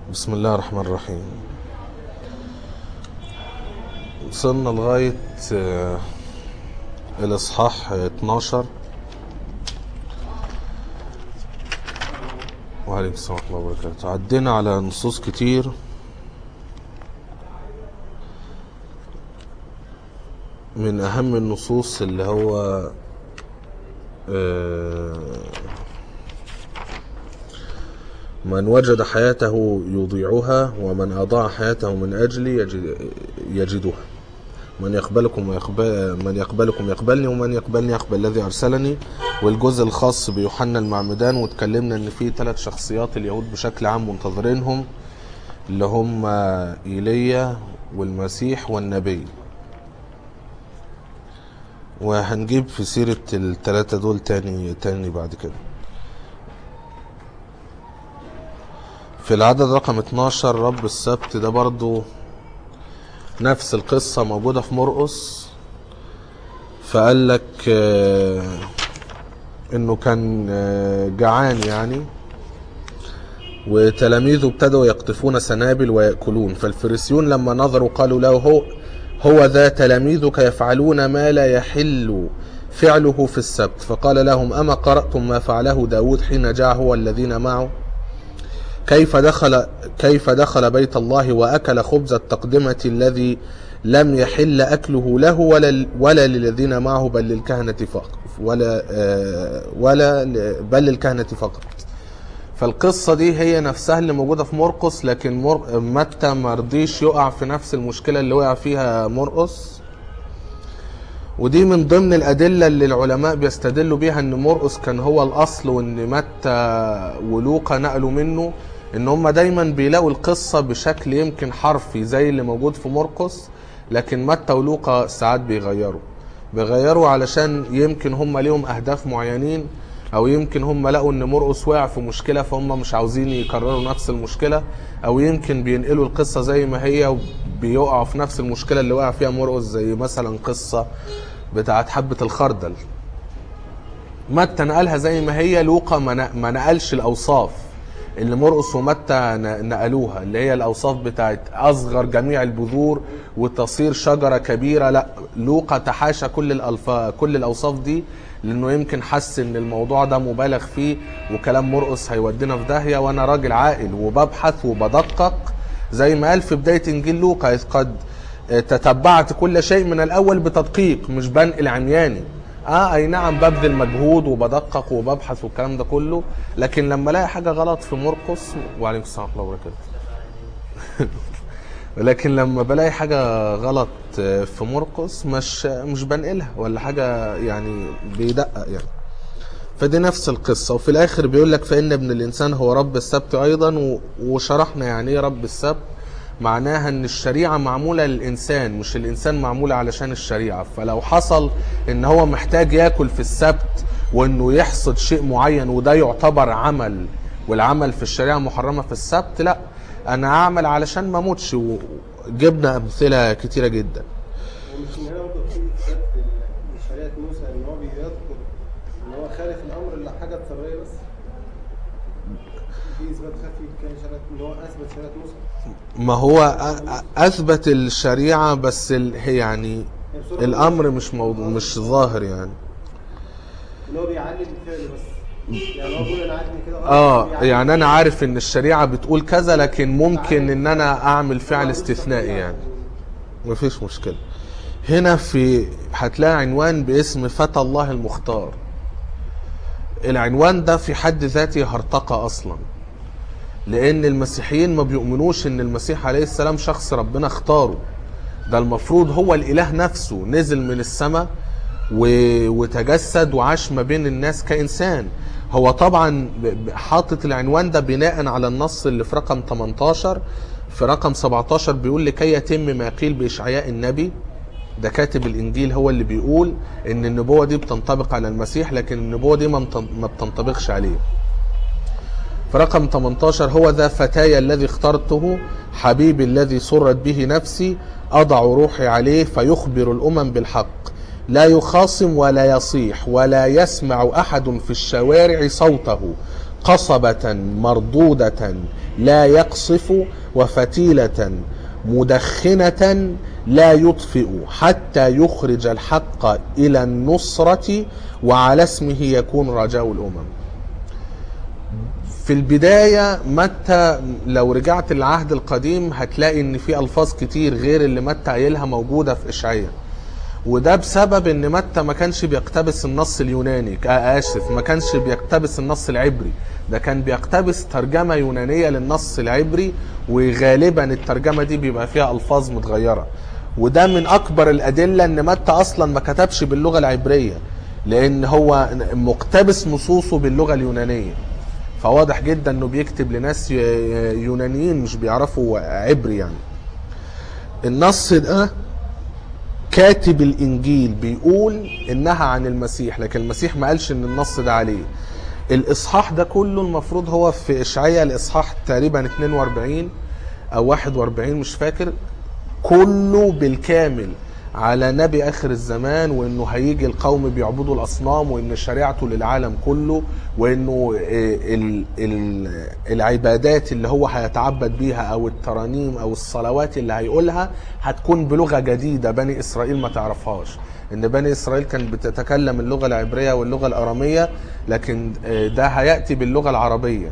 بسم الله الرحمن الرحيم وصلنا لغاية آه، الإصحاح 12 وعليكم السلام ورحمة الله وبركاته عدينا على نصوص كتير من أهم النصوص اللي هو آه، من وجد حياته يضيعها ومن أضاع حياته من أجلي يجد يجدها من يقبلكم ويقبل من يقبلكم يقبلني ومن يقبلني يقبل الذي أرسلني والجزء الخاص بيوحنا المعمدان واتكلمنا إن في ثلاث شخصيات اليهود بشكل عام منتظرينهم اللي هم إيليا والمسيح والنبي وهنجيب في سيرة الثلاثة دول تاني تاني بعد كده في العدد رقم 12 رب السبت ده برضو نفس القصة موجودة في مرقس فقال لك آه، انه كان آه، جعان يعني وتلاميذه ابتدوا يقطفون سنابل ويأكلون فالفريسيون لما نظروا قالوا له هو هو ذا تلاميذك يفعلون ما لا يحل فعله في السبت فقال لهم أما قرأتم ما فعله داود حين جاء هو الذين معه كيف دخل كيف دخل بيت الله واكل خبز التقدمه الذي لم يحل اكله له ولا ولا للذين معه بل للكهنه فقط ولا آه، ولا ل- بل للكهنه فقط فالقصه دي هي نفسها اللي موجوده في مرقس لكن مر... متى ما رضيش يقع في نفس المشكله اللي وقع فيها مرقس ودي من ضمن الأدلة اللي العلماء بيستدلوا بيها إن مرقس كان هو الأصل وإن متى ولوقا نقلوا منه إن هم دايما بيلاقوا القصة بشكل يمكن حرفي زي اللي موجود في مرقس لكن متى ولوقا ساعات بيغيروا بيغيروا علشان يمكن هم ليهم أهداف معينين أو يمكن هم لقوا إن مرقس وقع في مشكلة فهم مش عاوزين يكرروا نفس المشكلة أو يمكن بينقلوا القصة زي ما هي وبيقعوا في نفس المشكلة اللي وقع فيها مرقس زي مثلا قصة بتاعت حبة الخردل متى نقلها زي ما هي لوقا ما ن- ما نقلش الأوصاف اللي مرقس ومتى ن- نقلوها اللي هي الأوصاف بتاعت أصغر جميع البذور وتصير شجرة كبيرة لا لوقا تحاشى كل الألف... كل الأوصاف دي لأنه يمكن حس إن الموضوع ده مبالغ فيه وكلام مرقس هيودينا في داهية وأنا راجل عاقل وببحث وبدقق زي ما قال في بداية إنجيل لوقا إذ قد تتبعت كل شيء من الاول بتدقيق مش بنقل عمياني اه اي نعم ببذل مجهود وبدقق وببحث والكلام ده كله لكن لما الاقي حاجه غلط في مرقس وعليكم السلام ورحمه الله وبركاته لكن لما بلاقي حاجه غلط في مرقس مش مش بنقلها ولا حاجه يعني بيدقق يعني فدي نفس القصة وفي الآخر بيقول لك فإن ابن الإنسان هو رب السبت أيضا و- وشرحنا يعني إيه رب السبت معناها ان الشريعة معمولة للإنسان مش الإنسان معمولة علشان الشريعة فلو حصل ان هو محتاج ياكل في السبت وانه يحصد شيء معين وده يعتبر عمل والعمل في الشريعة محرمة في السبت لا انا اعمل علشان ما اموتش وجبنا امثلة كتيرة جدا ومش من هنا برضه في اثبات شريعه موسى ان هو بيذكر ان هو خالف الامر الا حاجه اضطراريه بس في اثبات خفي كان شريعه ان هو اثبت شريعه موسى ما هو أ- أ- اثبت الشريعة بس ال- هي يعني هي بصورة الامر مش موضوع مش ظاهر يعني ان هو بيعلل الفعل بس يعني هو بيقول انا عارف ان كده غلط، اه بيعلل. يعني انا عارف ان الشريعة بتقول كذا لكن ممكن ان انا اعمل فعل استثنائي يعني مفيش مشكلة هنا في هتلاقي عنوان باسم فتى الله المختار العنوان ده في حد ذاته هرطقة اصلا لان المسيحيين ما بيؤمنوش ان المسيح عليه السلام شخص ربنا اختاره ده المفروض هو الاله نفسه نزل من السماء و... وتجسد وعاش ما بين الناس كانسان هو طبعا ب- ب- حاطط العنوان ده بناء على النص اللي في رقم 18 في رقم 17 بيقول لكي يتم ما قيل باشعياء النبي ده كاتب الانجيل هو اللي بيقول ان النبوه دي بتنطبق على المسيح لكن النبوه دي ما بتن- ما بتنطبقش عليه في رقم 18 هو ذا فتاي الذي اخترته حبيبي الذي سرت به نفسي أضع روحي عليه فيخبر الأمم بالحق لا يخاصم ولا يصيح ولا يسمع أحد في الشوارع صوته قصبة مردودة لا يقصف وفتيلة مدخنة لا يطفئ حتى يخرج الحق إلى النصرة وعلى اسمه يكون رجاء الأمم في البداية متى لو رجعت العهد القديم هتلاقي ان في الفاظ كتير غير اللي متى قايلها موجودة في اشعياء وده بسبب ان متى ما كانش بيقتبس النص اليوناني آه اسف ما كانش بيقتبس النص العبري ده كان بيقتبس ترجمة يونانية للنص العبري وغالبا الترجمة دي بيبقى فيها الفاظ متغيرة وده من اكبر الادلة ان متى اصلا ما كتبش باللغة العبرية لان هو مقتبس نصوصه باللغة اليونانية فواضح جدا انه بيكتب لناس ي- يونانيين مش بيعرفوا عبري يعني النص ده كاتب الانجيل بيقول انها عن المسيح لكن المسيح ما قالش ان النص ده عليه الاصحاح ده كله المفروض هو في اشعياء الاصحاح تقريبا 42 او 41 مش فاكر كله بالكامل على نبي اخر الزمان وانه هيجي القوم بيعبدوا الاصنام وان شريعته للعالم كله وانه آه، ال- ال- العبادات اللي هو هيتعبد بيها او الترانيم او الصلوات اللي هيقولها هتكون بلغه جديده بني اسرائيل ما تعرفهاش ان بني اسرائيل كانت بتتكلم اللغه العبريه واللغه الاراميه لكن آه، ده هياتي باللغه العربيه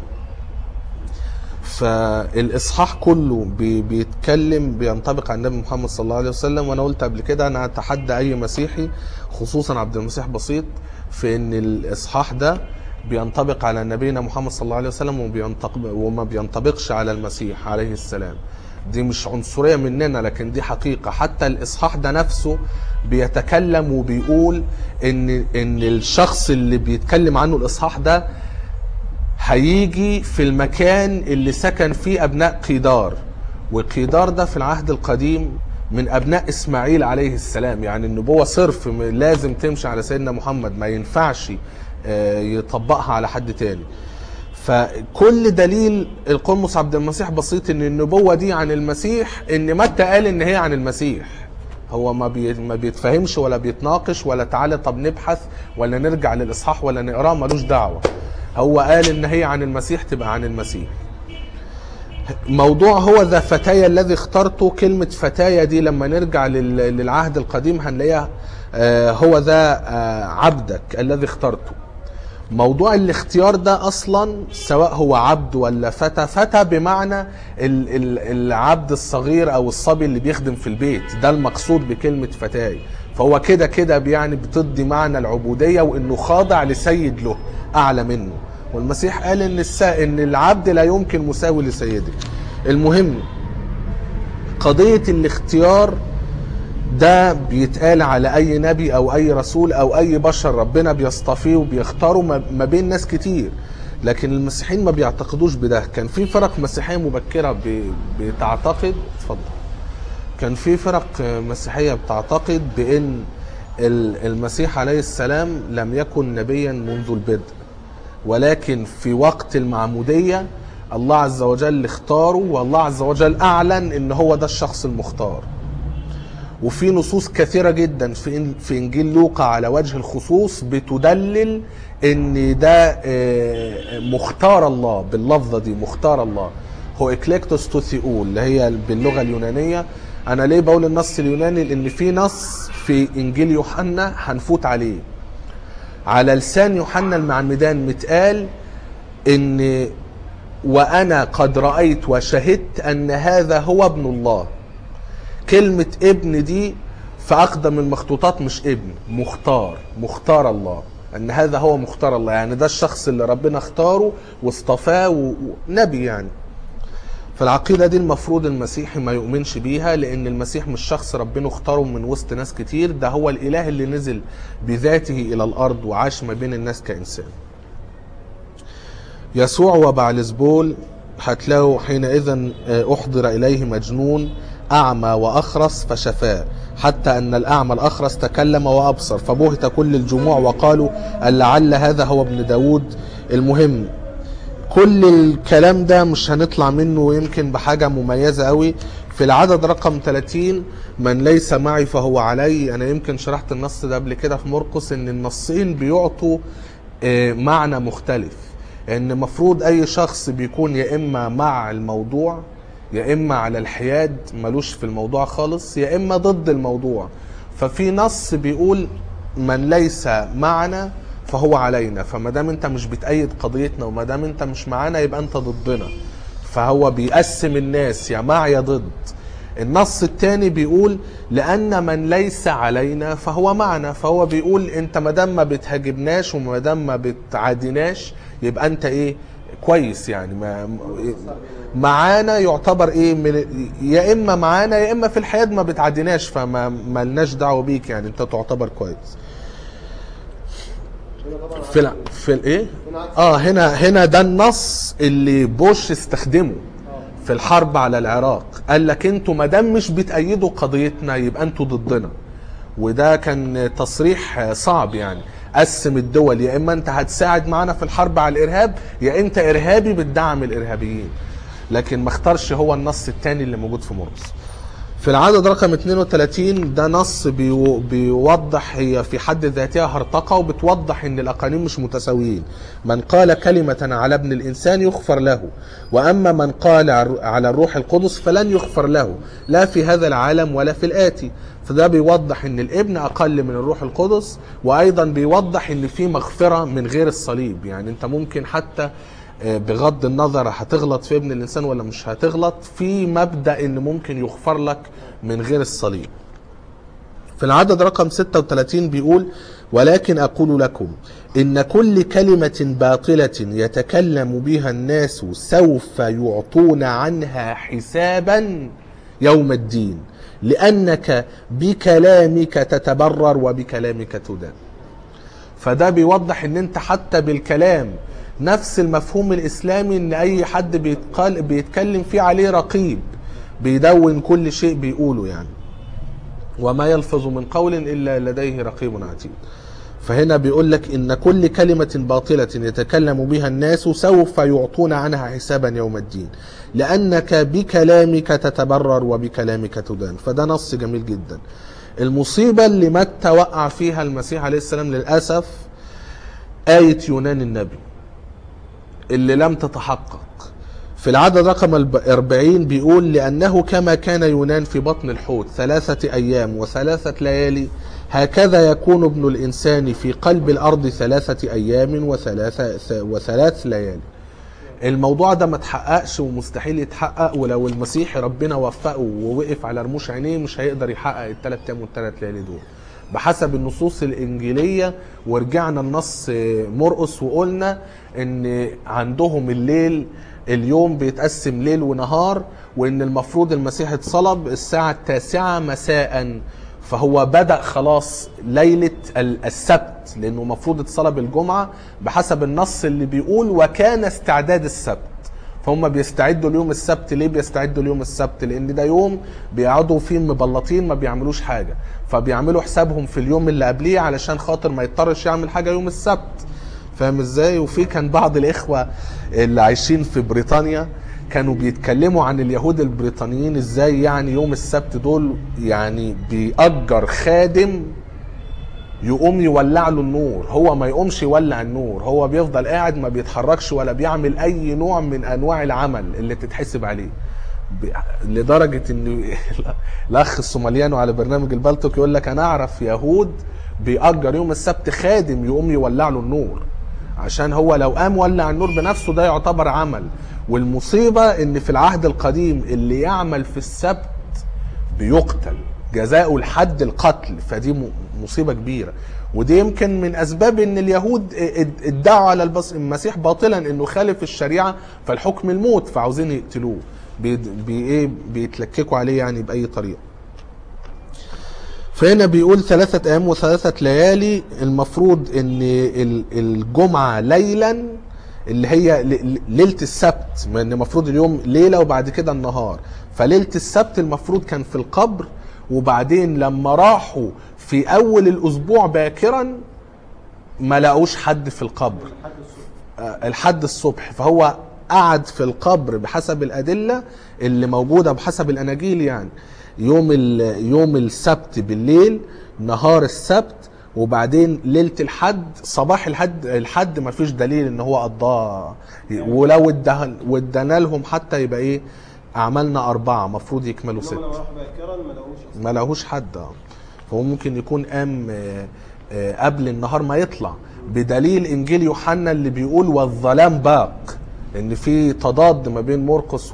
فالاصحاح كله بي- بيتكلم بينطبق على النبي محمد صلى الله عليه وسلم وانا قلت قبل كده انا اتحدى اي مسيحي خصوصا عبد المسيح بسيط في ان الاصحاح ده بينطبق على نبينا محمد صلى الله عليه وسلم وبينطبق وما بينطبقش على المسيح عليه السلام دي مش عنصريه مننا لكن دي حقيقه حتى الاصحاح ده نفسه بيتكلم وبيقول ان ان الشخص اللي بيتكلم عنه الاصحاح ده هيجي في المكان اللي سكن فيه ابناء قيدار وقيدار ده في العهد القديم من ابناء اسماعيل عليه السلام يعني النبوه صرف م- لازم تمشي على سيدنا محمد ما ينفعش آه، يطبقها على حد تاني فكل دليل القمص عبد المسيح بسيط ان النبوه دي عن المسيح ان متى قال ان هي عن المسيح هو ما بي ما بيتفهمش ولا بيتناقش ولا تعالى طب نبحث ولا نرجع للاصحاح ولا نقراه ملوش دعوه هو قال ان هي عن المسيح تبقى عن المسيح موضوع هو ذا فتايا الذي اخترته كلمة فتايا دي لما نرجع لل- للعهد القديم هنلاقيها آه، هو ذا آه، عبدك الذي اخترته موضوع الاختيار ده اصلا سواء هو عبد ولا فتى فتى بمعنى ال- ال- العبد الصغير او الصبي اللي بيخدم في البيت ده المقصود بكلمة فتاي فهو كده كده يعني بتدي معنى العبودية وانه خاضع لسيد له اعلى منه والمسيح قال ان السا... ان العبد لا يمكن مساوي لسيده المهم قضية الاختيار ده بيتقال على اي نبي او اي رسول او اي بشر ربنا بيصطفيه وبيختاره ما ما بين ناس كتير لكن المسيحيين ما بيعتقدوش بده كان في فرق مسيحيه مبكره ب- بتعتقد اتفضل كان في فرق مسيحيه بتعتقد بان ال- المسيح عليه السلام لم يكن نبيا منذ البدء ولكن في وقت المعموديه الله عز وجل اختاره والله عز وجل اعلن ان هو ده الشخص المختار وفي نصوص كثيرة جدا في في انجيل لوقا على وجه الخصوص بتدلل ان ده آه، مختار الله باللفظة دي مختار الله هو اكليكتوس توثيول اللي هي باللغة اليونانية انا ليه بقول النص اليوناني لان في نص في انجيل يوحنا هنفوت عليه على لسان يوحنا المعمدان متقال ان وانا قد رايت وشهدت ان هذا هو ابن الله كلمة ابن دي في أقدم المخطوطات مش ابن مختار مختار الله أن هذا هو مختار الله يعني ده الشخص اللي ربنا اختاره واصطفاه ونبي يعني فالعقيدة دي المفروض المسيحي ما يؤمنش بيها لأن المسيح مش شخص ربنا اختاره من وسط ناس كتير ده هو الإله اللي نزل بذاته إلى الأرض وعاش ما بين الناس كإنسان يسوع وبعلزبول هتلاقوا حينئذ أحضر إليه مجنون أعمى وأخرس فشفاه حتى أن الأعمى الأخرس تكلم وأبصر فبهت كل الجموع وقالوا أن لعل هذا هو ابن داود المهم كل الكلام ده مش هنطلع منه يمكن بحاجة مميزة قوي في العدد رقم 30 من ليس معي فهو علي انا يمكن شرحت النص ده قبل كده في مرقس ان النصين بيعطوا آه، معنى مختلف ان مفروض اي شخص بيكون يا اما مع الموضوع يا اما على الحياد ملوش في الموضوع خالص يا اما ضد الموضوع ففي نص بيقول من ليس معنا فهو علينا فما دام انت مش بتأيد قضيتنا وما دام انت مش معانا يبقى انت ضدنا فهو بيقسم الناس يا مع يا ضد النص الثاني بيقول لان من ليس علينا فهو معنا فهو بيقول انت ما دام ما بتهاجمناش وما دام ما بتعاديناش يبقى انت ايه كويس يعني ما معانا يعتبر ايه من يا اما معانا يا اما في الحياه ما بتعديناش فما ملناش دعوه بيك يعني انت تعتبر كويس هنا طبعا في الع... في الايه هنا عكس اه هنا هنا ده النص اللي بوش استخدمه في الحرب على العراق قال لك انتوا ما دام مش بتأيدوا قضيتنا يبقى انتوا ضدنا وده كان تصريح صعب يعني قسم الدول يا اما انت هتساعد معانا في الحرب على الارهاب يا انت ارهابي بتدعم الارهابيين لكن ما اختارش هو النص الثاني اللي موجود في مرقس في العدد رقم 32 ده نص بيو بيوضح هي في حد ذاتها هرطقة وبتوضح ان الاقانيم مش متساويين من قال كلمة على ابن الانسان يغفر له واما من قال على الروح القدس فلن يغفر له لا في هذا العالم ولا في الاتي فده بيوضح ان الابن اقل من الروح القدس وايضا بيوضح ان في مغفرة من غير الصليب يعني انت ممكن حتى بغض النظر هتغلط في ابن الانسان ولا مش هتغلط في مبدا ان ممكن يغفر لك من غير الصليب في العدد رقم 36 بيقول ولكن اقول لكم ان كل كلمه باطله يتكلم بها الناس سوف يعطون عنها حسابا يوم الدين لانك بكلامك تتبرر وبكلامك تدان فده بيوضح ان انت حتى بالكلام نفس المفهوم الاسلامي ان اي حد بيتقال بيتكلم فيه عليه رقيب بيدون كل شيء بيقوله يعني وما يلفظ من قول الا لديه رقيب عتيد فهنا بيقول لك ان كل كلمة باطلة يتكلم بها الناس سوف يعطون عنها حسابا يوم الدين لانك بكلامك تتبرر وبكلامك تدان فده نص جميل جدا المصيبة اللي متى وقع فيها المسيح عليه السلام للأسف آية يونان النبي اللي لم تتحقق في العدد رقم 40 بيقول لأنه كما كان يونان في بطن الحوت ثلاثة أيام وثلاثة ليالي هكذا يكون ابن الإنسان في قلب الأرض ثلاثة أيام وثلاثة وثلاث ليالي الموضوع ده ما تحققش ومستحيل يتحقق ولو المسيح ربنا وفقه ووقف على رموش عينيه مش هيقدر يحقق الثلاث ايام والثلاث ليالي دول بحسب النصوص الانجيليه ورجعنا النص مرقس وقلنا ان عندهم الليل اليوم بيتقسم ليل ونهار وان المفروض المسيح اتصلب الساعه التاسعه مساء فهو بدأ خلاص ليلة السبت لأنه المفروض اتصلب الجمعة بحسب النص اللي بيقول وكان استعداد السبت فهم بيستعدوا ليوم السبت ليه بيستعدوا ليوم السبت لان ده يوم بيقعدوا فيه مبلطين ما بيعملوش حاجه فبيعملوا حسابهم في اليوم اللي قبليه علشان خاطر ما يضطرش يعمل حاجه يوم السبت فاهم ازاي وفي كان بعض الاخوه اللي عايشين في بريطانيا كانوا بيتكلموا عن اليهود البريطانيين ازاي يعني يوم السبت دول يعني بيأجر خادم يقوم يولع له النور هو ما يقومش يولع النور هو بيفضل قاعد ما بيتحركش ولا بيعمل اي نوع من انواع العمل اللي تتحسب عليه لدرجة ان الاخ الصوماليانو على برنامج البلتوك يقول لك انا اعرف يهود بيأجر يوم السبت خادم يقوم يولع له النور عشان هو لو قام ولع النور بنفسه ده يعتبر عمل والمصيبة ان في العهد القديم اللي يعمل في السبت بيقتل جزاؤه الحد القتل فدي مصيبة كبيرة ودي يمكن من اسباب ان اليهود ادعوا على المسيح باطلا انه خالف الشريعة فالحكم الموت فعاوزين يقتلوه بي ايه بيتلككوا عليه يعني باي طريقة فهنا بيقول ثلاثة ايام وثلاثة ليالي المفروض ان الجمعة ليلا اللي هي ليله السبت ما ان المفروض اليوم ليله وبعد كده النهار فليله السبت المفروض كان في القبر وبعدين لما راحوا في اول الاسبوع باكرا ما لقوش حد في القبر الحد الصبح فهو قعد في القبر بحسب الادله اللي موجوده بحسب الاناجيل يعني يوم يوم السبت بالليل نهار السبت وبعدين ليله الحد صباح الحد الحد ما فيش دليل ان هو قضاه ولو ادها- وادانا لهم حتى يبقى ايه عملنا اربعه المفروض يكملوا انما ست لما راحوا باكرا ما لقوش اصلا ما لهوش حد آه. فهو ممكن يكون قام آه، آه، قبل النهار ما يطلع بدليل انجيل يوحنا اللي بيقول والظلام باق ان في تضاد ما بين مرقس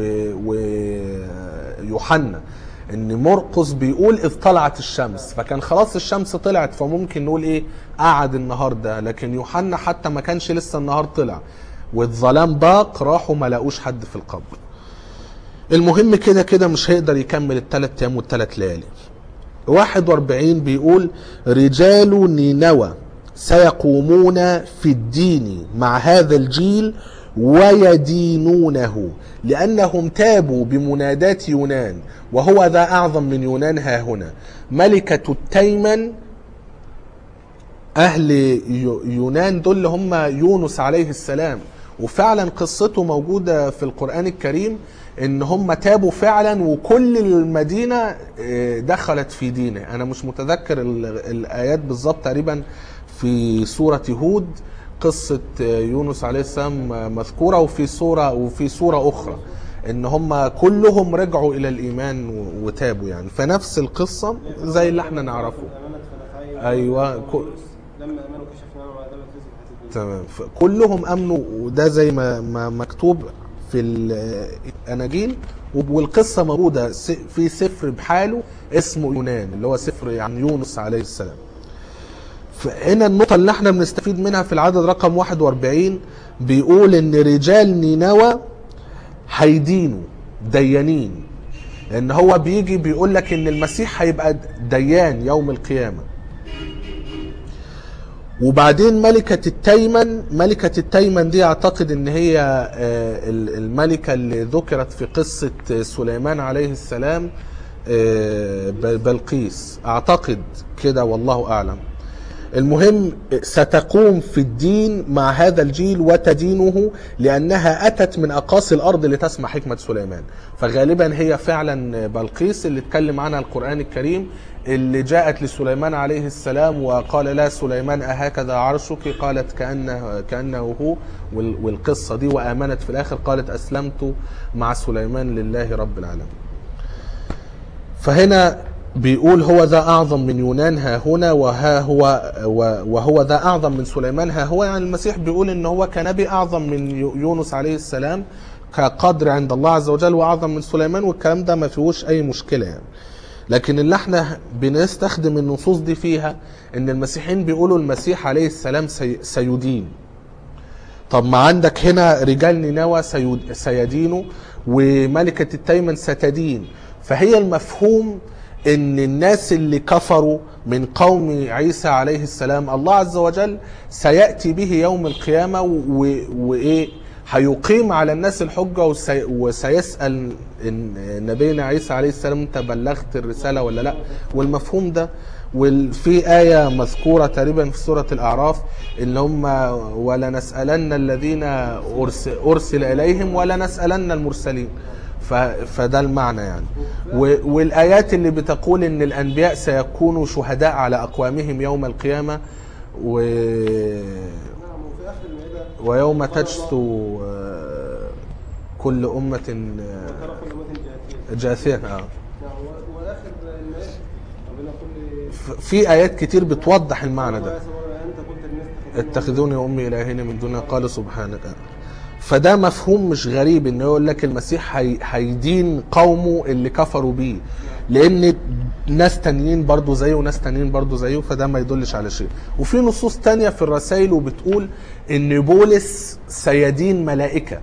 ويوحنا ان مرقس بيقول اذ طلعت الشمس فكان خلاص الشمس طلعت فممكن نقول ايه قعد النهار ده لكن يوحنا حتى ما كانش لسه النهار طلع والظلام باق راحوا ما لقوش حد في القبر المهم كده كده مش هيقدر يكمل الثلاث ايام والثلاث ليالي 41 بيقول رجال نينوى سيقومون في الدين مع هذا الجيل ويدينونه لأنهم تابوا بمنادات يونان وهو ذا أعظم من يونان ها هنا ملكة التيمن أهل يو- يونان دول اللي هم يونس عليه السلام وفعلا قصته موجودة في القرآن الكريم ان هم تابوا فعلا وكل المدينة آه، دخلت في دينه انا مش متذكر ال- الايات بالظبط تقريبا في سورة هود قصة آه، يونس عليه السلام آه، مذكورة وفي سورة وفي سورة اخرى ان هم كلهم رجعوا الى الايمان و- وتابوا يعني فنفس القصة زي اللي احنا نعرفه امانه فنفعين أيوة. كو- لما امنوا كشفنا عنهم عذاب الخزي في الحياه تمام الدنيا كلهم امنوا وده زي ما, ما مكتوب في الاناجيل والقصه موجوده س- في سفر بحاله اسمه يونان اللي هو سفر عن يونس عليه السلام فهنا النقطة اللي احنا بنستفيد منها في العدد رقم 41 بيقول ان رجال نينوى هيدينوا ديانين لان هو بيجي بيقول لك ان المسيح هيبقى ديان يوم القيامه وبعدين ملكة التيمن ملكة التيمن دي اعتقد ان هي آه، ال- الملكة اللي ذكرت في قصة سليمان عليه السلام آه، ب- بلقيس اعتقد كده والله اعلم المهم ستقوم في الدين مع هذا الجيل وتدينه لأنها أتت من أقاصي الأرض لتسمع حكمة سليمان فغالبا هي فعلا بلقيس اللي اتكلم عنها القرآن الكريم اللي جاءت لسليمان عليه السلام وقال لا سليمان أهكذا عرشك قالت كأنه, كأنه هو وال- والقصة دي وآمنت في الآخر قالت أسلمت مع سليمان لله رب العالمين فهنا بيقول هو ذا أعظم من يونان ها هنا وها هو وهو ذا أعظم من سليمان ها هو يعني المسيح بيقول إن هو كنبي أعظم من يو- يونس عليه السلام كقدر عند الله عز وجل وأعظم من سليمان والكلام ده ما فيهوش أي مشكلة يعني لكن اللي احنا بنستخدم النصوص دي فيها ان المسيحيين بيقولوا المسيح عليه السلام سي سيدين طب ما عندك هنا رجال نينوى سيد- سيدينوا وملكة التيمن ستدين فهي المفهوم ان الناس اللي كفروا من قوم عيسى عليه السلام الله عز وجل سيأتي به يوم القيامة و- وايه هيقيم على الناس الحجة وسي وسيسأل إن نبينا عيسى عليه السلام انت بلغت الرسالة ولا لا والمفهوم ده وفي آية مذكورة تقريبا في سورة الأعراف اللي هم ولا نسألن الذين أرسل, أرسل إليهم ولا نسألن المرسلين ف- فده المعنى يعني و- والآيات اللي بتقول إن الأنبياء سيكونوا شهداء على أقوامهم يوم القيامة و نعم وفي اخر المائده ويوم قال الله تجثو آه، كل أمة ترى كل امه جاثيه جاثية آه. نعم و- واخر المائده ربنا كل ف- في آيات كتير بتوضح المعنى ده انت قلت للناس اتخذوني وامي الهين من دون قال سبحانك فده مفهوم مش غريب ان يقول لك المسيح هي- هيدين قومه اللي كفروا بيه لان ناس تانيين برضو زيه وناس تانيين برضو زيه فده ما يدلش على شيء وفي نصوص تانية في الرسائل وبتقول ان بولس سيدين ملائكه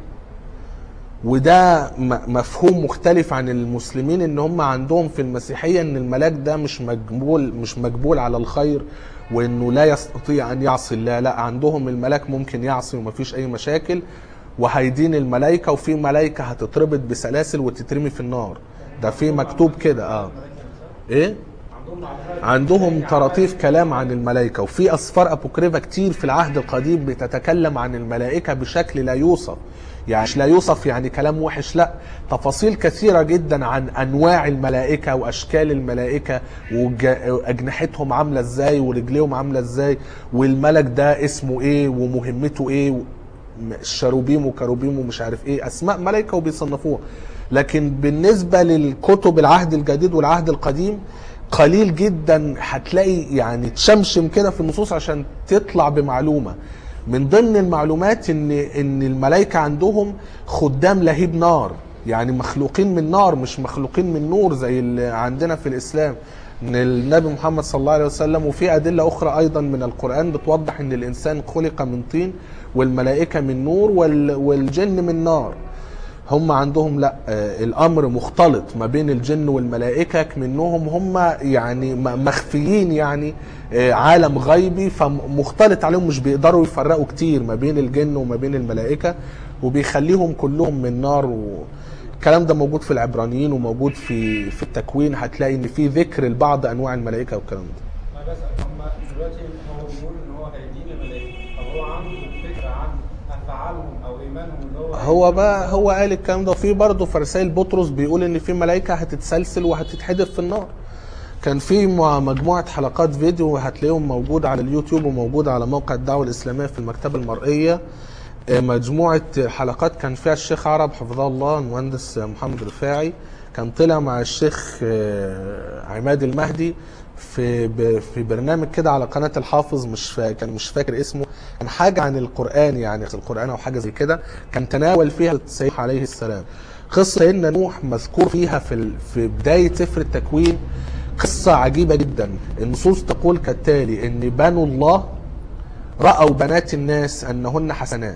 وده م- مفهوم مختلف عن المسلمين ان هم عندهم في المسيحيه ان الملاك ده مش مجبول مش مجبول على الخير وانه لا يستطيع ان يعصي الله لا عندهم الملاك ممكن يعصي ومفيش اي مشاكل وهيدين الملائكه وفي ملائكه هتتربط بسلاسل وتترمي في النار ده في مكتوب كده اه ايه عندهم طراطيف كلام عن الملائكة وفي أسفار أبوكريفا كتير في العهد القديم بتتكلم عن الملائكة بشكل لا يوصف يعني مش لا يوصف يعني كلام وحش لا تفاصيل كثيرة جدا عن أنواع الملائكة وأشكال الملائكة وأجنحتهم عاملة إزاي ورجليهم عاملة إزاي والملك ده اسمه إيه ومهمته إيه الشروبيم وكروبيم ومش عارف إيه أسماء ملائكة وبيصنفوها لكن بالنسبة للكتب العهد الجديد والعهد القديم قليل جدا هتلاقي يعني تشمشم كده في النصوص عشان تطلع بمعلومة من ضمن المعلومات ان ان الملائكه عندهم خدام لهيب نار يعني مخلوقين من نار مش مخلوقين من نور زي اللي عندنا في الاسلام ان النبي محمد صلى الله عليه وسلم وفي ادله اخرى ايضا من القران بتوضح ان الانسان خلق من طين والملائكه من نور وال والجن من نار هم عندهم لا آه، الامر مختلط ما بين الجن والملائكه منهم هم يعني م- مخفيين يعني آه، عالم غيبي فمختلط عليهم مش بيقدروا يفرقوا كتير ما بين الجن وما بين الملائكه وبيخليهم كلهم من نار و... الكلام ده موجود في العبرانيين وموجود في في التكوين هتلاقي ان في ذكر لبعض انواع الملائكه والكلام ده ما بس هم دلوقتي هو بيقول ان هو هيدين الملائكه طب هو عنده فكره عن افعالهم او ايمانهم اللي هو هو بقى هو قال الكلام ده وفي برضه في رسائل بطرس بيقول ان في ملائكه هتتسلسل وهتتحدف في النار كان في م- مجموعه حلقات فيديو هتلاقيهم موجود على اليوتيوب وموجود على موقع الدعوه الاسلاميه في المكتبه المرئيه آه، مجموعه حلقات كان فيها الشيخ عرب حفظه الله المهندس محمد رفاعي كان طلع مع الشيخ آه، عماد المهدي في ب- في برنامج كده على قناه الحافظ مش فا كان مش فاكر اسمه كان حاجه عن القران يعني القران او حاجه زي كده كان تناول فيها سيدنا عليه السلام قصه سيدنا نوح مذكور فيها في ال- في بدايه سفر التكوين قصه عجيبه جدا النصوص تقول كالتالي ان بنو الله راوا بنات الناس انهن حسنات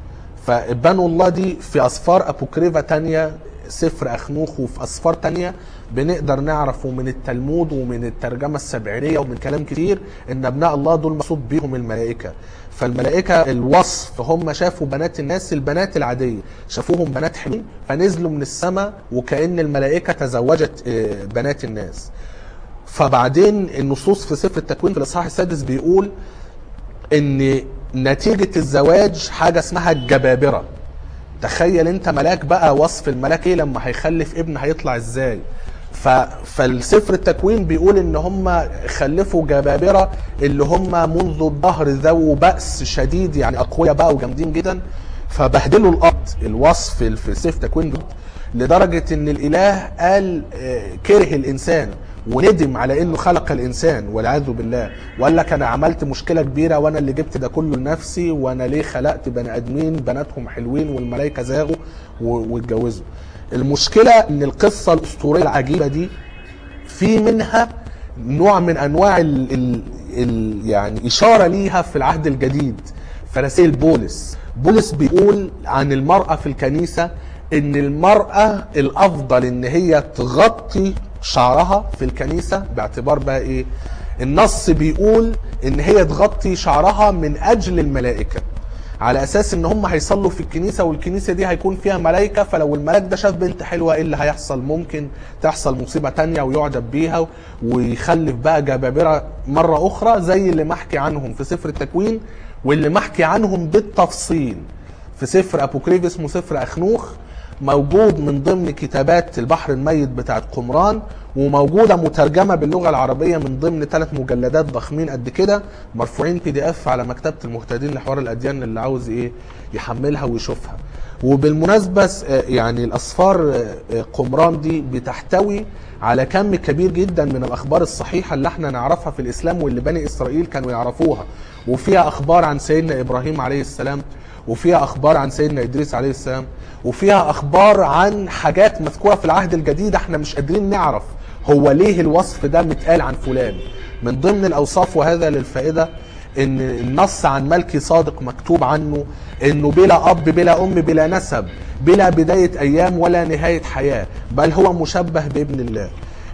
فبنو الله دي في اسفار ابوكريفا تانية سفر اخنوخ وفي اسفار تانية بنقدر نعرفه من التلمود ومن الترجمه السبعينيه ومن كلام كتير ان ابناء الله دول مقصود بيهم الملائكه فالملائكه الوصف هم شافوا بنات الناس البنات العاديه شافوهم بنات حلوين فنزلوا من السماء وكان الملائكه تزوجت آه، بنات الناس فبعدين النصوص في سفر التكوين في الاصحاح السادس بيقول ان نتيجة الزواج حاجة اسمها الجبابرة تخيل انت ملاك بقى وصف الملاك ايه لما هيخلف ابن هيطلع ازاي ف... فالسفر التكوين بيقول ان هم خلفوا جبابرة اللي هم منذ الظهر ذو بأس شديد يعني اقوياء بقى وجامدين جدا فبهدلوا الارض الوصف في سفر التكوين ده لدرجة ان الاله قال آه، كره الانسان وندم على انه خلق الانسان والعياذ بالله وقال لك انا عملت مشكله كبيره وانا اللي جبت ده كله لنفسي وانا ليه خلقت بني ادمين بناتهم حلوين والملائكه زاغوا و- واتجوزوا المشكله ان القصه الاسطوريه العجيبه دي في منها نوع من انواع ال ال ال يعني اشاره ليها في العهد الجديد في رسائل بولس بولس بيقول عن المراه في الكنيسه ان المراه الافضل ان هي تغطي شعرها في الكنيسه باعتبار بقى ايه النص بيقول ان هي تغطي شعرها من اجل الملائكه على اساس ان هم هيصلوا في الكنيسه والكنيسه دي هيكون فيها ملائكه فلو الملاك ده شاف بنت حلوه ايه اللي هيحصل ممكن تحصل مصيبه تانية ويعجب بيها ويخلف بقى جبابره مره اخرى زي اللي محكي عنهم في سفر التكوين واللي محكي عنهم بالتفصيل في سفر ابوكريف اسمه سفر اخنوخ موجود من ضمن كتابات البحر الميت بتاعت قمران وموجودة مترجمة باللغة العربية من ضمن ثلاث مجلدات ضخمين قد كده مرفوعين بي دي اف على مكتبة المهتدين لحوار الأديان اللي عاوز ايه يحملها ويشوفها وبالمناسبة س- آه يعني الأسفار آه، آه، قمران دي بتحتوي على كم كبير جدا من الأخبار الصحيحة اللي احنا نعرفها في الإسلام واللي بني إسرائيل كانوا يعرفوها وفيها أخبار عن سيدنا إبراهيم عليه السلام وفيها اخبار عن سيدنا ادريس عليه السلام وفيها اخبار عن حاجات مذكوره في العهد الجديد احنا مش قادرين نعرف هو ليه الوصف ده متقال عن فلان من ضمن الاوصاف وهذا للفائده ان النص عن ملكي صادق مكتوب عنه انه بلا اب بلا ام بلا نسب بلا بدايه ايام ولا نهايه حياه بل هو مشبه بابن الله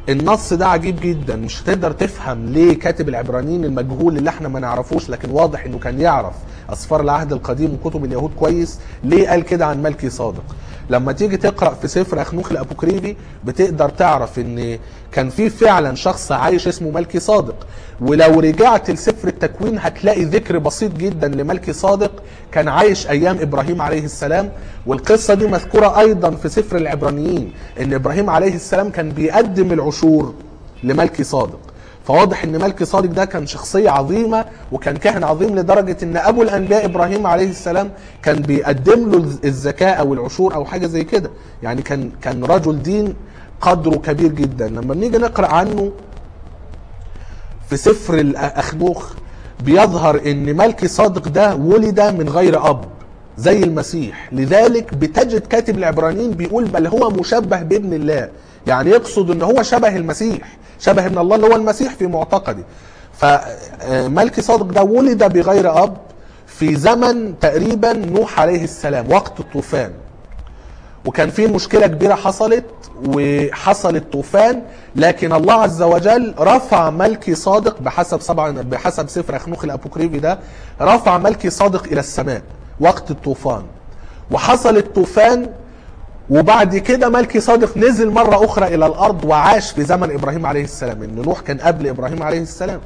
النص ده عجيب جدا مش هتقدر تفهم ليه كاتب العبرانيين المجهول اللي احنا ما نعرفوش لكن واضح انه كان يعرف اسفار العهد القديم وكتب اليهود كويس ليه قال كده عن ملكي صادق لما تيجي تقرا في سفر اخنوخ الابوكريفي بتقدر تعرف ان كان في فعلا شخص عايش اسمه ملكي صادق ولو رجعت لسفر التكوين هتلاقي ذكر بسيط جدا لملكي صادق كان عايش ايام ابراهيم عليه السلام والقصه دي مذكوره ايضا في سفر العبرانيين ان ابراهيم عليه السلام كان بيقدم العشور لملكي صادق فواضح ان ملكي صادق ده كان شخصيه عظيمه وكان كاهن عظيم لدرجه ان ابو الانبياء ابراهيم عليه السلام كان بيقدم له الزكاه او العشور او حاجه زي كده يعني كان كان رجل دين قدره كبير جدا لما بنيجي نقرا عنه في سفر الاخنوخ بيظهر ان ملكي صادق ده ولد من غير اب زي المسيح لذلك بتجد كاتب العبرانيين بيقول بل هو مشبه بابن الله يعني يقصد ان هو شبه المسيح شبه ابن الله اللي هو المسيح في معتقدي فملكي صادق ده ولد بغير اب في زمن تقريبا نوح عليه السلام وقت الطوفان وكان في مشكله كبيره حصلت وحصل الطوفان لكن الله عز وجل رفع ملكي صادق بحسب طبعا بحسب سفر اخنوخ الابوكريفي ده رفع ملكي صادق الى السماء وقت الطوفان وحصل الطوفان وبعد كده ملكي صادق نزل مرة أخرى إلى الأرض وعاش في زمن إبراهيم عليه السلام إن نوح كان قبل إبراهيم عليه السلام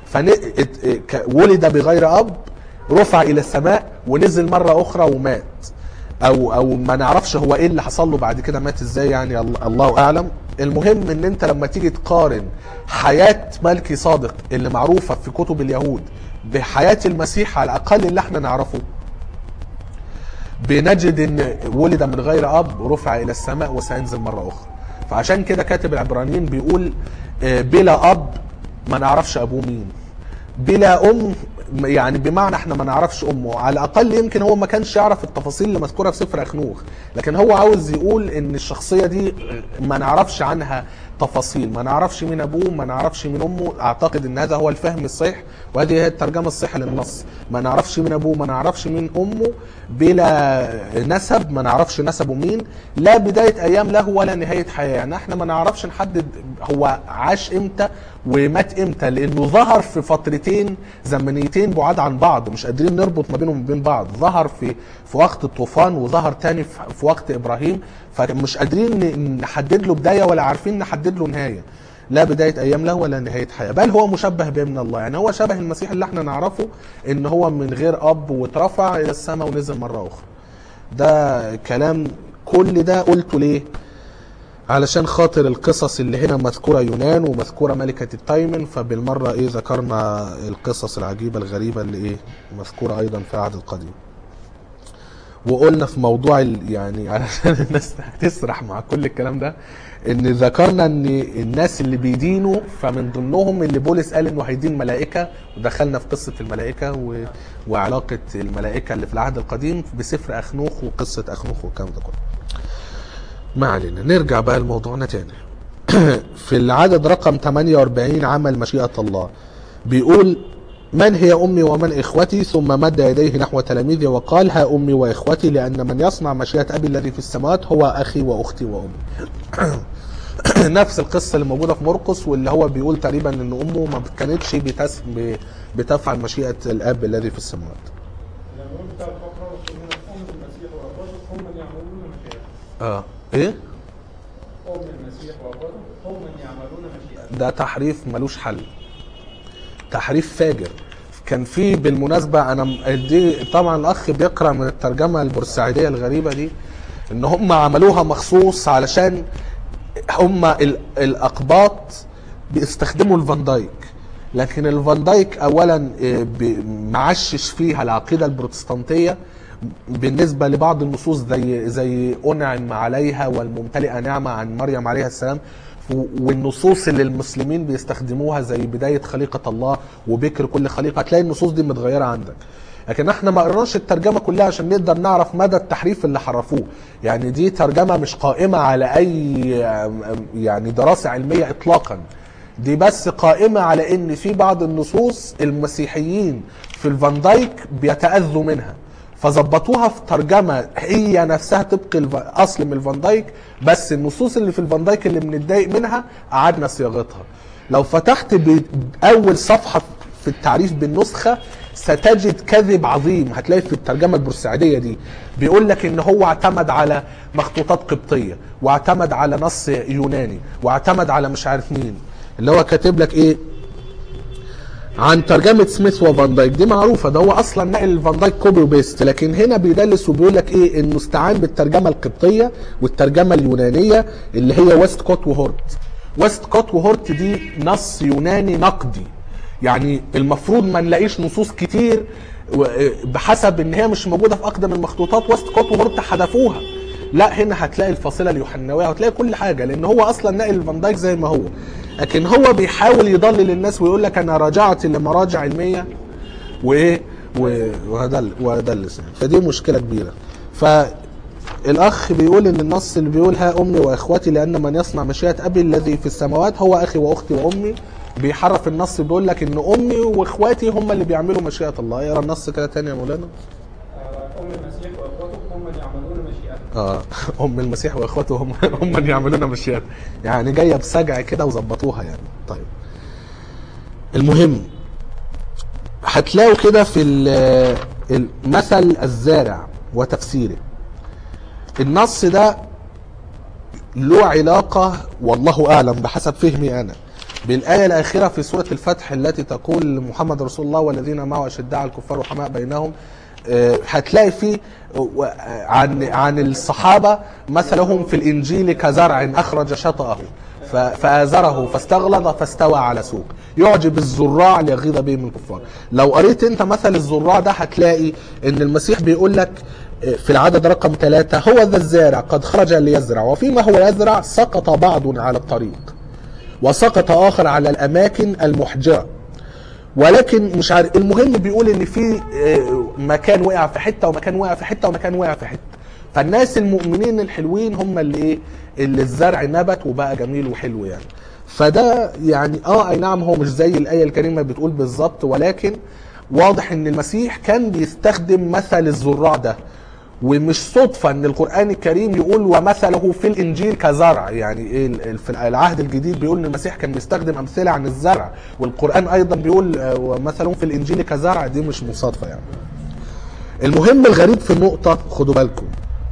فولد بغير أب رفع إلى السماء ونزل مرة أخرى ومات أو أو ما نعرفش هو إيه اللي حصل له بعد كده مات إزاي يعني الله أعلم المهم إن أنت لما تيجي تقارن حياة ملكي صادق اللي معروفة في كتب اليهود بحياة المسيح على الأقل اللي احنا نعرفه بنجد ان ولد من غير اب رفع الى السماء وسينزل مره اخرى فعشان كده كاتب العبرانيين بيقول بلا اب ما نعرفش ابوه مين بلا ام يعني بمعنى احنا ما نعرفش امه على الاقل يمكن هو ما كانش يعرف التفاصيل اللي مذكوره في سفر اخنوخ لكن هو عاوز يقول ان الشخصيه دي ما نعرفش عنها تفاصيل ما نعرفش مين ابوه ما نعرفش مين امه اعتقد ان هذا هو الفهم الصحيح وهذه هي الترجمه الصحيحه للنص ما نعرفش مين ابوه ما نعرفش مين امه بلا نسب ما نعرفش نسبه مين لا بدايه ايام له ولا نهايه حياه يعني احنا ما نعرفش نحدد هو عاش امتى ومات امتى لانه ظهر في فترتين زمنيتين بعاد عن بعض مش قادرين نربط ما بينهم وبين بعض ظهر في في وقت الطوفان وظهر تاني في وقت ابراهيم فمش قادرين نحدد له بدايه ولا عارفين نحدد له نهايه لا بداية أيام له ولا نهاية حياة بل هو مشبه بابن الله يعني هو شبه المسيح اللي احنا نعرفه إن هو من غير أب واترفع إلى السماء ونزل مرة أخرى ده كلام كل ده قلته ليه علشان خاطر القصص اللي هنا مذكورة يونان ومذكورة ملكة التايمن فبالمرة ايه ذكرنا القصص العجيبة الغريبة اللي ايه مذكورة ايضا في العهد القديم وقلنا في موضوع يعني علشان الناس تسرح مع كل الكلام ده ان ذكرنا ان الناس اللي بيدينوا فمن ضمنهم اللي بولس قال انه هيدين ملائكه ودخلنا في قصه الملائكه و... وعلاقه الملائكه اللي في العهد القديم بسفر اخنوخ وقصه اخنوخ والكلام ده كله. ما علينا نرجع بقى لموضوعنا تاني. في العدد رقم 48 عمل مشيئه الله بيقول من هي أمي ومن إخوتي ثم مد يديه نحو تلاميذه وقال ها أمي وإخوتي لأن من يصنع مشيئة أبي الذي في السماوات هو أخي وأختي وأمي نفس القصة اللي موجودة في مرقس واللي هو بيقول تقريبا أن أمه ما كانتش بتس... بتفعل مشيئة الأب الذي في السماوات لما يقول بتاع الفقرة أم المسيح وأخواته هم من يعملون مشيئته اه ايه أم المسيح وأخواته هم من يعملون مشيئته ده تحريف ملوش حل تحريف فاجر كان في بالمناسبة أنا م- دي طبعا الأخ بيقرأ من الترجمة البورسعيدية الغريبة دي إن هم عملوها مخصوص علشان هم ال- الأقباط بيستخدموا الفان دايك لكن الفان دايك أولا إيه، بي- معشش فيها العقيدة البروتستانتية بالنسبة لبعض النصوص زي زي أنعم عليها والممتلئة نعمة عن مريم عليها السلام والنصوص اللي المسلمين بيستخدموها زي بداية خليقة الله وبكر كل خليقة هتلاقي النصوص دي متغيرة عندك لكن احنا ما قرناش الترجمة كلها عشان نقدر نعرف مدى التحريف اللي حرفوه يعني دي ترجمة مش قائمة على اي يعني دراسة علمية اطلاقا دي بس قائمة على ان في بعض النصوص المسيحيين في الفان دايك بيتأذوا منها فظبطوها في ترجمه هي نفسها طبق الف... اصل من الفان دايك بس النصوص اللي في الفان دايك اللي بنتضايق منها قعدنا صياغتها لو فتحت باول صفحه في التعريف بالنسخه ستجد كذب عظيم هتلاقي في الترجمه البورسعيديه دي بيقول لك ان هو اعتمد على مخطوطات قبطيه واعتمد على نص يوناني واعتمد على مش عارف مين اللي هو كاتب لك ايه عن ترجمة سميث وفان دايك دي معروفة ده هو أصلا نقل الفان دايك كوبي وبيست لكن هنا بيدلس وبيقول لك إيه إنه استعان بالترجمة القبطية والترجمة اليونانية اللي هي ويست كوت وهورت ويست كوت وهورت دي نص يوناني نقدي يعني المفروض ما نلاقيش نصوص كتير و- بحسب ان هي مش موجوده في اقدم المخطوطات ويست كوت وهورت حذفوها لا هنا هتلاقي الفاصله اليوحنويه وهتلاقي كل حاجه لان هو اصلا ناقل فان دايك زي ما هو لكن هو بيحاول يضلل الناس ويقول لك انا راجعت لمراجع علميه وايه و- وهدل وهدلس يعني. فدي مشكله كبيره فالاخ بيقول ان النص اللي بيقول ها امي واخوتي لان من يصنع مشيئه ابي الذي في السماوات هو اخي واختي وامي بيحرف النص بيقول لك ان امي واخواتي هم اللي بيعملوا مشيئه الله اقرا النص كده تاني يا مولانا آه، ام المسيح واخوته هم من يعملون مشيئته اه ام المسيح واخواته هم هم من يعملون مشيئة يعني جايه بسجع كده وظبطوها يعني طيب المهم هتلاقوا كده في ال- المثل الزارع وتفسيره النص ده له علاقة والله أعلم بحسب فهمي أنا بالآية الأخيرة في سورة الفتح التي تقول محمد رسول الله والذين معه أشداء على الكفار وحماء بينهم آه، هتلاقي فيه و- عن عن الصحابة مثلهم في الإنجيل كزرع أخرج شطأه ف- فآزره فاستغلظ فاستوى على سوق يعجب الزراع ليغيظ بهم الكفار لو قريت انت مثل الزراع ده هتلاقي ان المسيح بيقول لك في العدد رقم ثلاثة هو ذا الزارع قد خرج ليزرع وفيما هو يزرع سقط بعض على الطريق وسقط آخر على الأماكن المحجرة ولكن مش عارف المهم بيقول ان في آه، مكان وقع في حته ومكان وقع في حته ومكان وقع في حته فالناس المؤمنين الحلوين هم اللي ايه اللي الزرع نبت وبقى جميل وحلو يعني فده يعني اه اي نعم هو مش زي الايه الكريمه بتقول بالظبط ولكن واضح ان المسيح كان بيستخدم مثل الزراع ده ومش صدفة ان القرآن الكريم يقول ومثله في الانجيل كزرع يعني ايه ال- ال- في العهد الجديد بيقول ان المسيح كان بيستخدم امثلة عن الزرع والقرآن ايضا بيقول آه، ومثله في الانجيل كزرع دي مش مصادفة يعني المهم الغريب في النقطة خدوا بالكم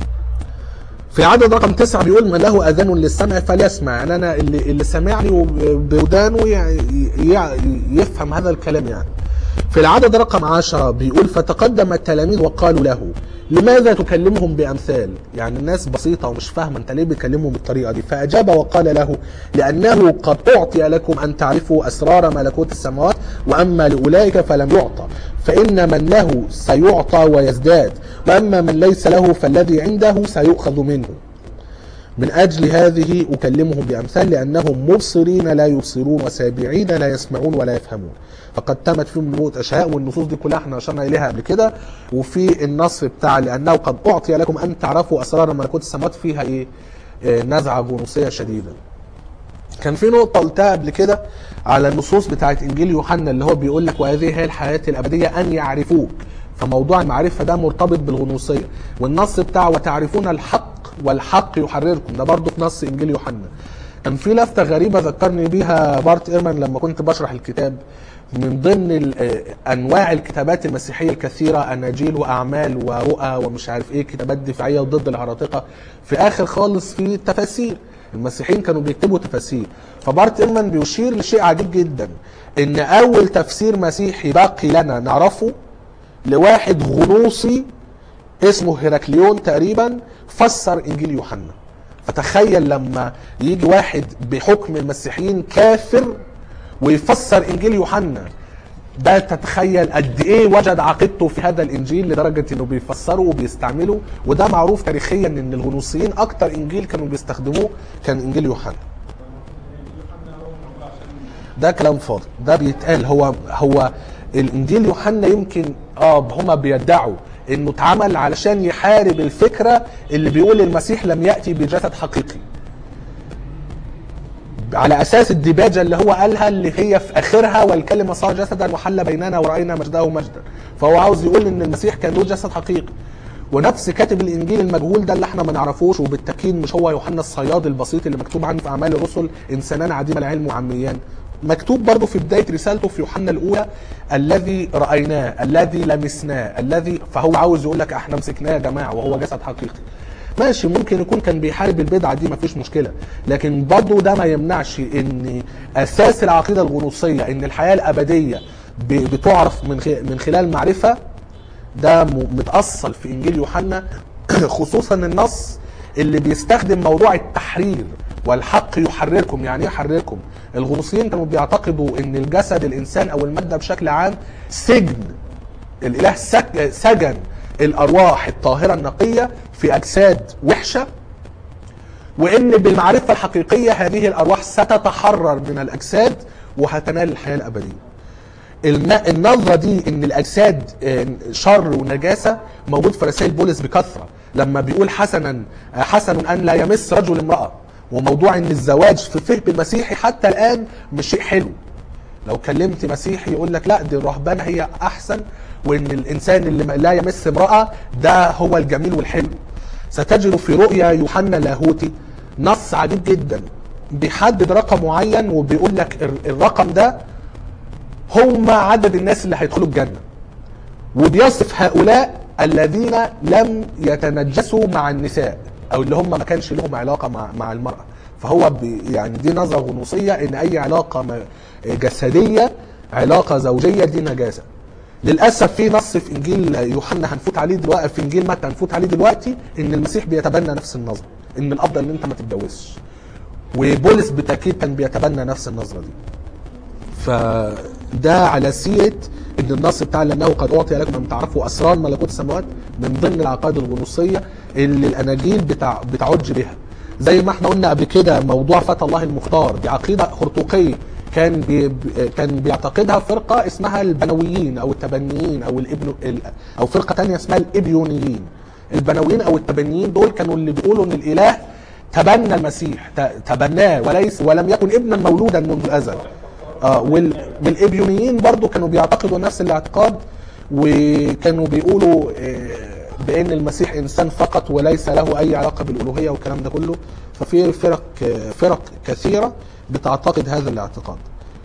في عدد رقم تسعة بيقول من له اذان للسمع فليسمع يعني انا اللي اللي سامعني وب- بودانه يعني ي- يفهم هذا الكلام يعني في العدد رقم عشرة بيقول فتقدم التلاميذ وقالوا له لماذا تكلمهم بأمثال يعني الناس بسيطة ومش فاهمة انت ليه بتكلمهم بالطريقة دي فأجاب وقال له لأنه قد أعطي لكم أن تعرفوا أسرار ملكوت السماوات وأما لأولئك فلم يعطى فإن من له سيعطى ويزداد وأما من ليس له فالذي عنده سيؤخذ منه من أجل هذه أكلمهم بأمثال لأنهم مبصرين لا يبصرون وسامعين لا يسمعون ولا يفهمون فقد تمت فيهم نبوة أشياء والنصوص دي كلها احنا أشرنا إليها قبل كده وفي النص بتاع لأنه قد أعطي لكم أن تعرفوا أسرار ملكوت السماوات فيها إيه آه، نزعة جنوسية شديدة كان في نقطة قلتها قبل كده على النصوص بتاعت إنجيل يوحنا اللي هو بيقول لك وهذه هي الحياة الأبدية أن يعرفوك فموضوع المعرفة ده مرتبط بالغنوصية والنص بتاع وتعرفون الحق والحق يحرركم ده برضه في نص إنجيل يوحنا كان في لفتة غريبة ذكرني بيها بارت إيرمان لما كنت بشرح الكتاب من ضمن ال- آه، انواع الكتابات المسيحيه الكثيره اناجيل واعمال ورؤى ومش عارف ايه كتابات دفاعيه وضد الهراطقه في اخر خالص في التفاسير المسيحيين كانوا بيكتبوا تفاسير فبارت ايرمان بيشير لشيء عجيب جدا ان اول تفسير مسيحي باقي لنا نعرفه لواحد غنوصي اسمه هيراكليون تقريبا فسر انجيل يوحنا فتخيل لما يجي واحد بحكم المسيحيين كافر ويفسر انجيل يوحنا ده تتخيل قد ايه وجد عقيدته في هذا الانجيل لدرجه انه بيفسره وبيستعمله وده معروف تاريخيا ان الغنوصيين اكتر انجيل كانوا بيستخدموه كان انجيل يوحنا ده كلام فاضي ده بيتقال هو هو الانجيل يوحنا يمكن اه هما بيدعوا انه اتعمل علشان يحارب الفكره اللي بيقول المسيح لم ياتي بجسد حقيقي على اساس الديباجه اللي هو قالها اللي هي في اخرها والكلمه صار جسدا وحل بيننا وراينا مجده مجدا فهو عاوز يقول ان المسيح كان له جسد حقيقي ونفس كاتب الانجيل المجهول ده اللي احنا ما نعرفوش وبالتاكيد مش هو يوحنا الصياد البسيط اللي مكتوب عنه في اعمال الرسل انسانان عديم العلم وعميان مكتوب برضه في بدايه رسالته في يوحنا الاولى الذي رايناه الذي لمسناه الذي فهو عاوز يقول لك احنا مسكناه يا جماعه وهو جسد حقيقي ماشي ممكن يكون كان بيحارب البدعه دي مفيش مشكله لكن برضه ده ما يمنعش ان اساس العقيده الغنوصيه ان الحياه الابديه ب- بتعرف من خ- من خلال معرفه ده م- متأصل في إنجيل يوحنا خصوصا النص اللي بيستخدم موضوع التحرير والحق يحرركم يعني ايه يحرركم الغنوصيين كانوا بيعتقدوا ان الجسد الانسان او الماده بشكل عام سجن الاله سك- سجن الارواح الطاهره النقيه في اجساد وحشه وان بالمعرفه الحقيقيه هذه الارواح ستتحرر من الاجساد وهتنال الحياه الابديه الم- النظره دي ان الاجساد آه، شر ونجاسه موجود في رسائل بولس بكثره لما بيقول حسنا آه، حسن ان لا يمس رجل امراه وموضوع ان الزواج في الفهم المسيحي حتى الان مش شيء حلو لو كلمت مسيحي يقول لك لا دي الرهبنه هي احسن وان الانسان اللي ما- لا يمس امراه ده هو الجميل والحلو ستجد في رؤيا يوحنا اللاهوتي نص عجيب جدا بيحدد رقم معين وبيقول لك ال- الرقم ده هم عدد الناس اللي هيدخلوا الجنه وبيصف هؤلاء الذين لم يتنجسوا مع النساء او اللي هم ما كانش لهم علاقه مع مع المراه فهو بي يعني دي نظره غنوصيه ان اي علاقه م- جسديه علاقه زوجيه دي نجاسه للاسف في نص في انجيل يوحنا هنفوت عليه دلوقتي في انجيل متى هنفوت عليه دلوقتي ان المسيح بيتبنى نفس النظره ان الافضل ان انت ما تتجوزش وبولس بالتاكيد كان بيتبنى نفس النظره دي فده على سيره ان النص بتاع لانه قد اعطي لكم ان تعرفوا اسرار ملكوت السماوات من ضمن العقائد الغنوصيه اللي الاناجيل بتاع بتعج بها زي ما احنا قلنا قبل كده موضوع فتى الله المختار دي عقيده هرطوقيه كان بي كان بيعتقدها فرقه اسمها البنويين او التبنيين او الابن ال- او فرقه تانية اسمها الابيونيين البنويين او التبنيين دول كانوا اللي بيقولوا ان الاله تبنى المسيح ت- تبناه وليس ولم يكن ابنا مولودا منذ الازل اه وال- والابيونيين برضو كانوا بيعتقدوا نفس الاعتقاد وكانوا بيقولوا آه، بان المسيح انسان فقط وليس له اي علاقه بالالوهيه والكلام ده كله ففي فرق آه، فرق كثيره بتعتقد هذا الاعتقاد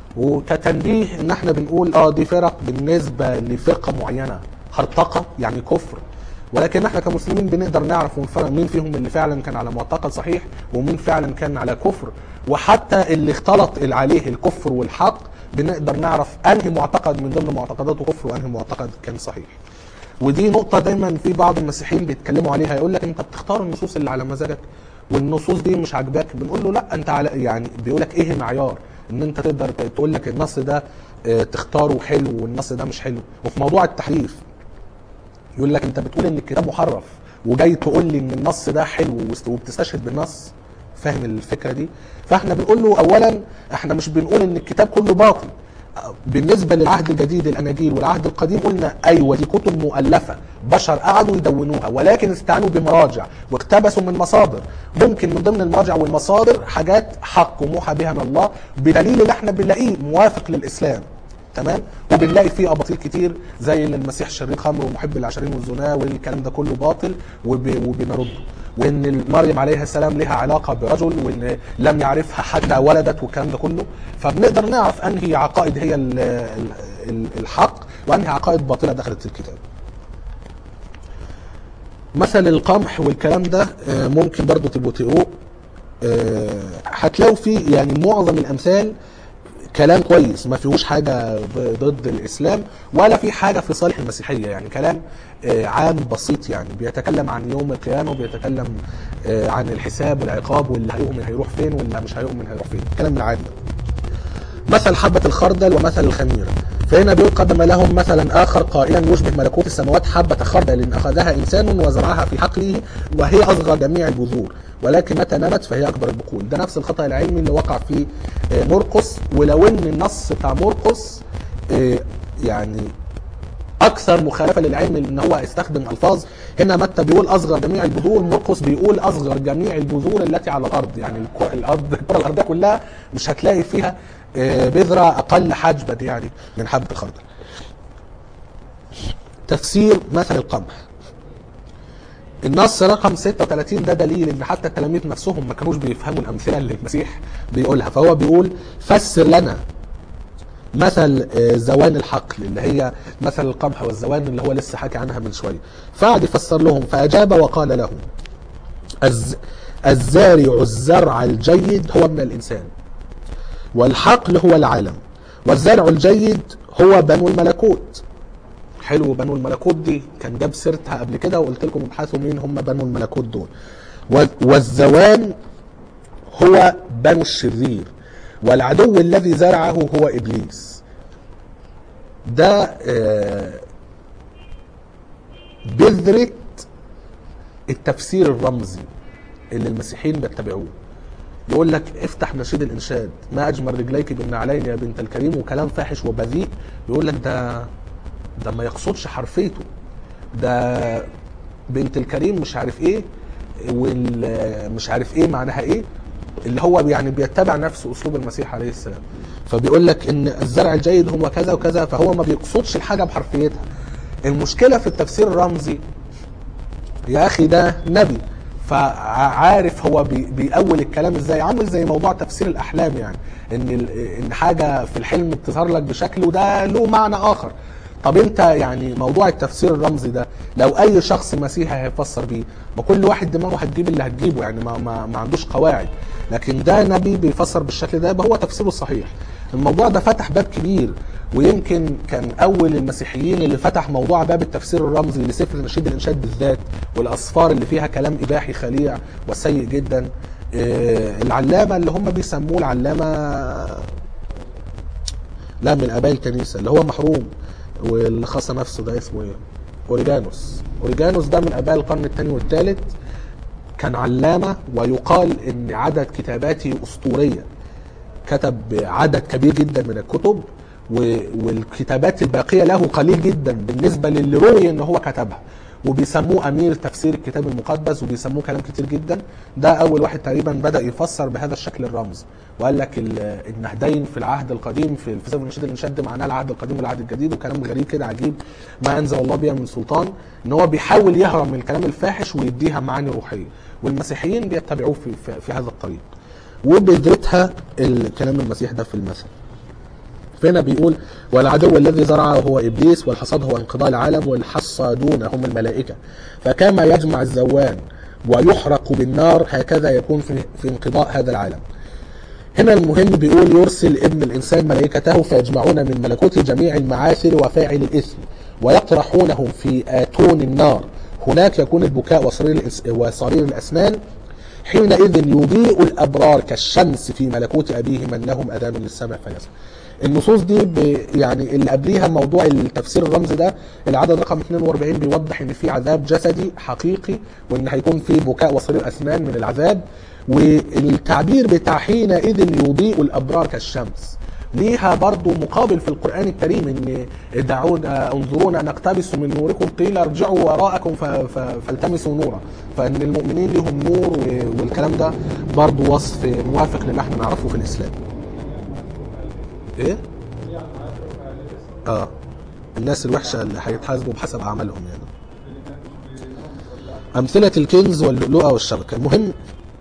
وكتنبيه ان احنا بنقول اه دي فرق بالنسبه لفرقه معينه هرطقه يعني كفر ولكن احنا كمسلمين بنقدر نعرف ونفرق مين فيهم اللي فعلا كان على معتقد صحيح ومين فعلا كان على كفر وحتى اللي اختلط عليه الكفر والحق بنقدر نعرف انهي معتقد من ضمن معتقداته كفر وانهي معتقد كان صحيح ودي نقطة دايما في بعض المسيحيين بيتكلموا عليها يقول لك انت بتختار النصوص اللي على مزاجك والنصوص دي مش عاجباك بنقول له لا انت على يعني بيقول لك ايه المعيار ان انت تقدر تقول لك النص ده اه، تختاره حلو والنص ده مش حلو وفي موضوع التحريف يقول لك انت بتقول ان الكتاب محرف وجاي تقول لي ان النص ده حلو وست- وبتستشهد بالنص فاهم الفكره دي فاحنا بنقول له اولا احنا مش بنقول ان الكتاب كله باطل بالنسبه للعهد الجديد الاناجيل والعهد القديم قلنا ايوه دي كتب مؤلفه بشر قعدوا يدونوها ولكن استعانوا بمراجع واقتبسوا من مصادر ممكن من ضمن المراجع والمصادر حاجات حق وموحى بها من الله بدليل اللي احنا بنلاقيه موافق للاسلام تمام وبنلاقي فيه اباطيل كتير زي ان المسيح شرير خمر ومحب العشرين والزنا والكلام ده كله باطل وب- وبنرده وان مريم عليها السلام لها علاقه برجل وان لم يعرفها حتى ولدت والكلام ده كله فبنقدر نعرف انهي عقائد هي ال- ال- ال- الحق وانهي عقائد باطله دخلت الكتاب مثل القمح والكلام ده آه، ممكن برضو تبقوا تقروه آه، هتلاقوا فيه يعني معظم الامثال كلام كويس ما فيهوش حاجه ض- ضد الاسلام ولا في حاجه في صالح المسيحيه يعني كلام آه، عام بسيط يعني بيتكلم عن يوم القيامه وبيتكلم آه، عن الحساب والعقاب واللي هيؤمن هيروح فين واللي مش هيؤمن هيروح فين الكلام العام ده مثل حبة الخردل ومثل الخميرة فهنا بيقول قدم لهم مثلا آخر قائلا يشبه ملكوت السماوات حبة خردل أخذها إنسان وزرعها في حقله وهي أصغر جميع البذور ولكن متى نمت فهي أكبر البقول ده نفس الخطأ العلمي اللي وقع فيه آه، مرقس ولو إن النص بتاع مرقس آه، يعني اكثر مخالفه للعلم ان هو استخدم الفاظ هنا متى بيقول اصغر جميع البذور مرقس بيقول اصغر جميع البذور التي على الارض يعني الك- الارض الكره الارضيه كلها مش هتلاقي فيها آه، بذره اقل حجبا يعني من حبه الخردل تفسير مثل القمح النص رقم 36 ده دليل ان حتى التلاميذ نفسهم ما كانوش بيفهموا الامثله اللي المسيح بيقولها فهو بيقول فسر لنا مثل آه، زوان الحقل اللي هي مثل القمح والزوان اللي هو لسه حكي عنها من شويه فقعد يفسر لهم فاجاب وقال لهم الز- الزارع الزرع الجيد هو ابن الانسان والحقل هو العالم والزرع الجيد هو بنو الملكوت حلو بنو الملكوت دي كان جاب سيرتها قبل كده وقلت لكم ابحثوا مين هم بنو الملكوت دول و- والزوان هو بنو الشرير والعدو الذي زرعه هو ابليس ده آه، بذرة التفسير الرمزي اللي المسيحيين بيتبعوه يقول لك افتح نشيد الانشاد ما اجمل رجليك بالنعلين يا بنت الكريم وكلام فاحش وبذيء يقول لك ده ده ما يقصدش حرفيته ده بنت الكريم مش عارف ايه والمش عارف ايه معناها ايه اللي هو يعني بيتبع نفس اسلوب المسيح عليه السلام فبيقول لك ان الزرع الجيد هو كذا وكذا فهو ما بيقصدش الحاجه بحرفيتها المشكله في التفسير الرمزي يا اخي ده نبي فعارف هو بي بيأول الكلام ازاي عامل زي موضوع تفسير الاحلام يعني ان ال- ان حاجه في الحلم بتظهر لك بشكل وده له معنى اخر طب انت يعني موضوع التفسير الرمزي ده لو اي شخص مسيحي هيفسر بيه ما كل واحد دماغه هتجيب اللي هتجيبه يعني ما, ما, ما عندوش قواعد لكن ده نبي بيفسر بالشكل ده يبقى هو تفسيره صحيح الموضوع ده فتح باب كبير ويمكن كان اول المسيحيين اللي فتح موضوع باب التفسير الرمزي لسفر نشيد الانشاد بالذات والاسفار اللي فيها كلام اباحي خليع وسيء جدا آه، العلامه اللي هم بيسموه العلامه لا من اباء الكنيسه اللي هو محروم واللي خص نفسه ده اسمه ايه؟ اوريجانوس اوريجانوس ده من اباء القرن الثاني والثالث كان علامه ويقال ان عدد كتاباته اسطوريه كتب عدد كبير جدا من الكتب و- والكتابات الباقيه له قليل جدا بالنسبه للي روي ان هو كتبها وبيسموه امير تفسير الكتاب المقدس وبيسموه كلام كتير جدا ده اول واحد تقريبا بدا يفسر بهذا الشكل الرمزي وقال لك ال- النهدين في العهد القديم في في سفر النشيد الانشاد معناه العهد القديم والعهد الجديد وكلام غريب كده عجيب ما انزل الله بها من سلطان ان هو بيحاول يهرب من الكلام الفاحش ويديها معاني روحيه والمسيحيين بيتبعوه في, في, في هذا الطريق وبذرتها الكلام المسيح ده في المثل فهنا بيقول والعدو الذي زرعه هو ابليس والحصاد هو انقضاء العالم والحصادون هم الملائكه فكما يجمع الزوان ويحرق بالنار هكذا يكون في, في انقضاء هذا العالم هنا المهم بيقول يرسل ابن الانسان ملائكته فيجمعون من ملكوت جميع المعاثر وفاعل الاثم ويطرحونهم في اتون النار هناك يكون البكاء وصرير الإس- وصرير الاسنان حينئذ يضيء الابرار كالشمس في ملكوت ابيهم من لهم اذان للسمع فيسمع النصوص دي ب... يعني اللي قبليها موضوع التفسير الرمزي ده العدد رقم 42 بيوضح ان في عذاب جسدي حقيقي وان هيكون في بكاء وصرير اسنان من العذاب والتعبير بتاع حينئذ يضيء الابرار كالشمس ليها برضو مقابل في القرآن الكريم ان دعونا انظرونا نقتبس من نوركم قيل ارجعوا وراءكم ف- ف- فالتمسوا نورا فان المؤمنين لهم نور و- والكلام ده برضو وصف موافق للي احنا نعرفه في الاسلام ايه اه الناس الوحشة اللي هيتحاسبوا بحسب اعمالهم يعني امثلة الكنز واللؤلؤة والشبكة المهم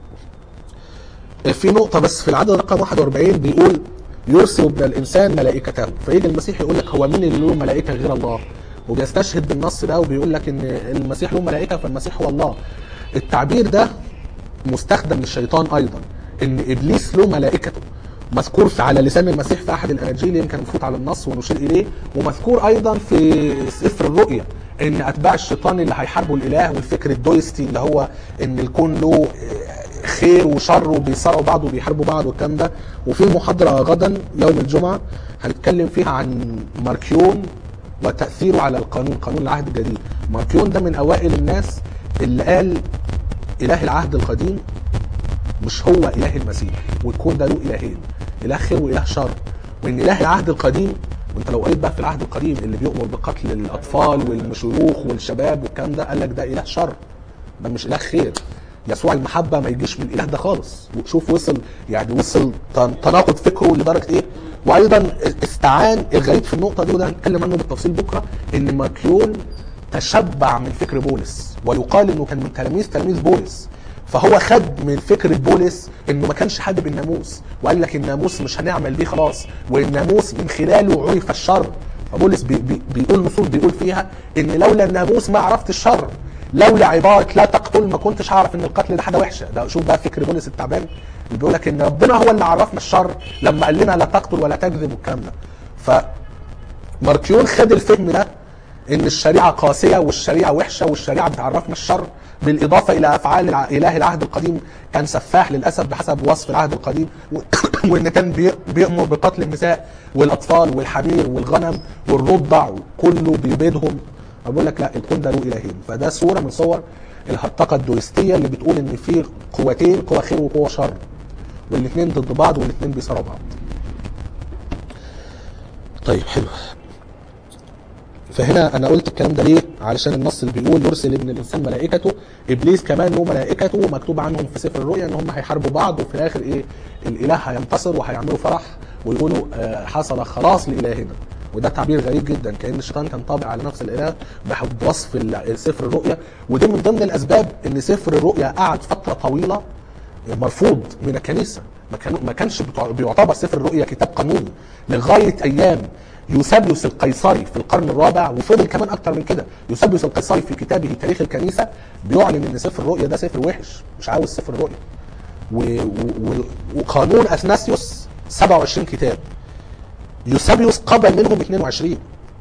في نقطة بس في العدد رقم 41 بيقول يرسل ابن الانسان ملائكته فيجي المسيح يقول لك هو مين اللي له ملائكة غير الله وبيستشهد بالنص ده وبيقول لك ان المسيح له ملائكة فالمسيح هو الله التعبير ده مستخدم للشيطان ايضا ان ابليس له ملائكته مذكور في على لسان المسيح في احد الاناجيل يمكن نفوت على النص ونشير اليه ومذكور ايضا في سفر الرؤيا ان اتباع الشيطان اللي هيحاربوا الاله والفكر الدويستي اللي هو ان الكون له خير وشر وبيصارعوا بعض وبيحاربوا بعض والكلام ده وفي محاضره غدا يوم الجمعه هنتكلم فيها عن ماركيون وتاثيره على القانون قانون العهد الجديد ماركيون ده من اوائل الناس اللي قال اله العهد القديم مش هو اله المسيح والكون ده له الهين اله خير واله شر وان اله العهد القديم وانت لو قريت بقى في العهد القديم اللي بيؤمر بقتل الاطفال والشيوخ والشباب والكلام ده قال لك ده اله شر ده مش اله خير يسوع المحبه ما يجيش من الاله ده خالص وشوف وصل يعني وصل تن- تناقض فكره لدرجه ايه وايضا استعان الغريب في النقطه دي وده هنتكلم عنه بالتفصيل بكره ان ماكيون تشبع من فكر بولس ويقال انه كان من تلاميذ تلاميذ بولس فهو خد من فكرة بولس انه ما كانش حابب الناموس وقال لك الناموس مش هنعمل بيه خلاص والناموس من خلاله عرف الشر فبولس بي بي بيقول نصوص بيقول فيها ان لولا الناموس ما عرفت الشر لولا عبارة لا تقتل ما كنتش هعرف ان القتل ده حاجة وحشة ده شوف بقى فكر بولس التعبان اللي بيقول لك ان ربنا هو اللي عرفنا الشر لما قال لنا لا تقتل ولا تكذب والكلام ده ف ماركيون خد الفهم ده ان الشريعه قاسيه والشريعه وحشه والشريعه بتعرفنا الشر بالاضافه الى افعال الع- اله العهد القديم كان سفاح للاسف بحسب وصف العهد القديم و- وان كان بي- بيامر بقتل النساء والاطفال والحمير والغنم والرضع كله بيبيدهم بقول لك لا الكون ده له الهين فده صوره من صور الهرطقه الدويستيه اللي بتقول ان في قوتين قوه خير وقوه شر والاثنين ضد بعض والاثنين بيصارعوا بعض طيب حلو فهنا انا قلت الكلام ده ليه علشان النص اللي بيقول يرسل ابن الانسان ملائكته ابليس كمان له ملائكته ومكتوب عنهم في سفر الرؤيا ان هم هيحاربوا بعض وفي الاخر ايه الاله هينتصر وهيعملوا فرح ويقولوا آه، حصل خلاص لالهنا وده تعبير غريب جدا كان الشيطان كان طابع على نفس الاله بحب وصف ال- سفر الرؤيا ودي من ضمن الاسباب ان سفر الرؤيا قعد فتره طويله مرفوض من الكنيسه ما كان ما كانش بتع- بيعتبر سفر الرؤيا كتاب قانوني لغايه ايام يوسابيوس القيصري في القرن الرابع وفضل كمان اكتر من كده يوسابيوس القيصري في كتابه تاريخ الكنيسه بيعلن ان سفر الرؤيا ده سفر وحش مش عاوز سفر الرؤيا و... و... و... وقانون اثناسيوس 27 كتاب يوسابيوس قبل منهم 22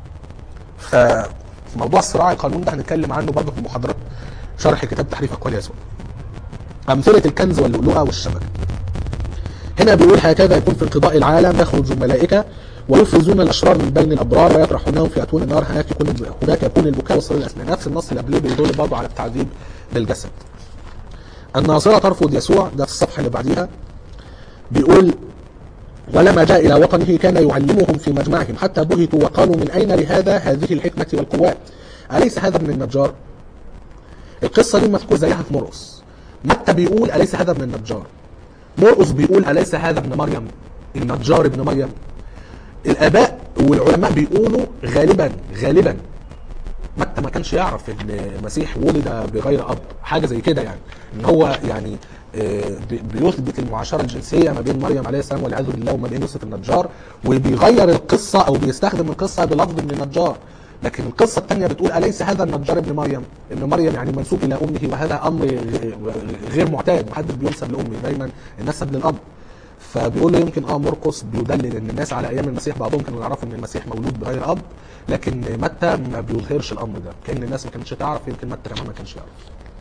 فموضوع الصراع القانون ده هنتكلم عنه برضه في محاضرات شرح كتاب تحريف اقوال يسوع أمثلة الكنز واللؤلؤة والشبكة هنا بيقول هكذا يكون في انقضاء العالم يخرج الملائكة ويفرزون الأشرار من بين الأبرار ويطرحونهم في أتون النار هناك يكون هناك يكون البكاء وصرير الأسنان نفس النص اللي قبليه بيدل برضه على التعذيب بالجسد الناصرة ترفض يسوع ده في الصفحة اللي بعديها بيقول ولما جاء إلى وطنه كان يعلمهم في مجمعهم حتى بهتوا وقالوا من أين لهذا هذه الحكمة والقوات أليس هذا ابن النجار القصة دي مذكور زيها في مرقس متى بيقول أليس هذا ابن النجار مرقس بيقول أليس هذا ابن مريم النجار ابن مريم الآباء والعلماء بيقولوا غالبا غالبا متى ما كانش يعرف ان المسيح ولد بغير اب حاجه زي كده يعني ان هو يعني آه، بي- بيثبت المعاشره الجنسيه ما بين مريم عليه السلام والعياذ بالله وما بين يوسف النجار وبيغير القصه او بيستخدم القصه بلفظ ابن النجار لكن القصه الثانيه بتقول اليس هذا النجار ابن مريم ابن مريم يعني منسوب الى امه وهذا امر غ- غير معتاد محدش بينسب لامه دايما النسب للاب فبيقول له يمكن اه مرقس بيدلل ان الناس على ايام المسيح بعضهم كانوا يعرفوا ان المسيح مولود بغير اب لكن متى ما بيظهرش الامر ده كان الناس ما كانتش تعرف يمكن متى كمان ما كانش يعرف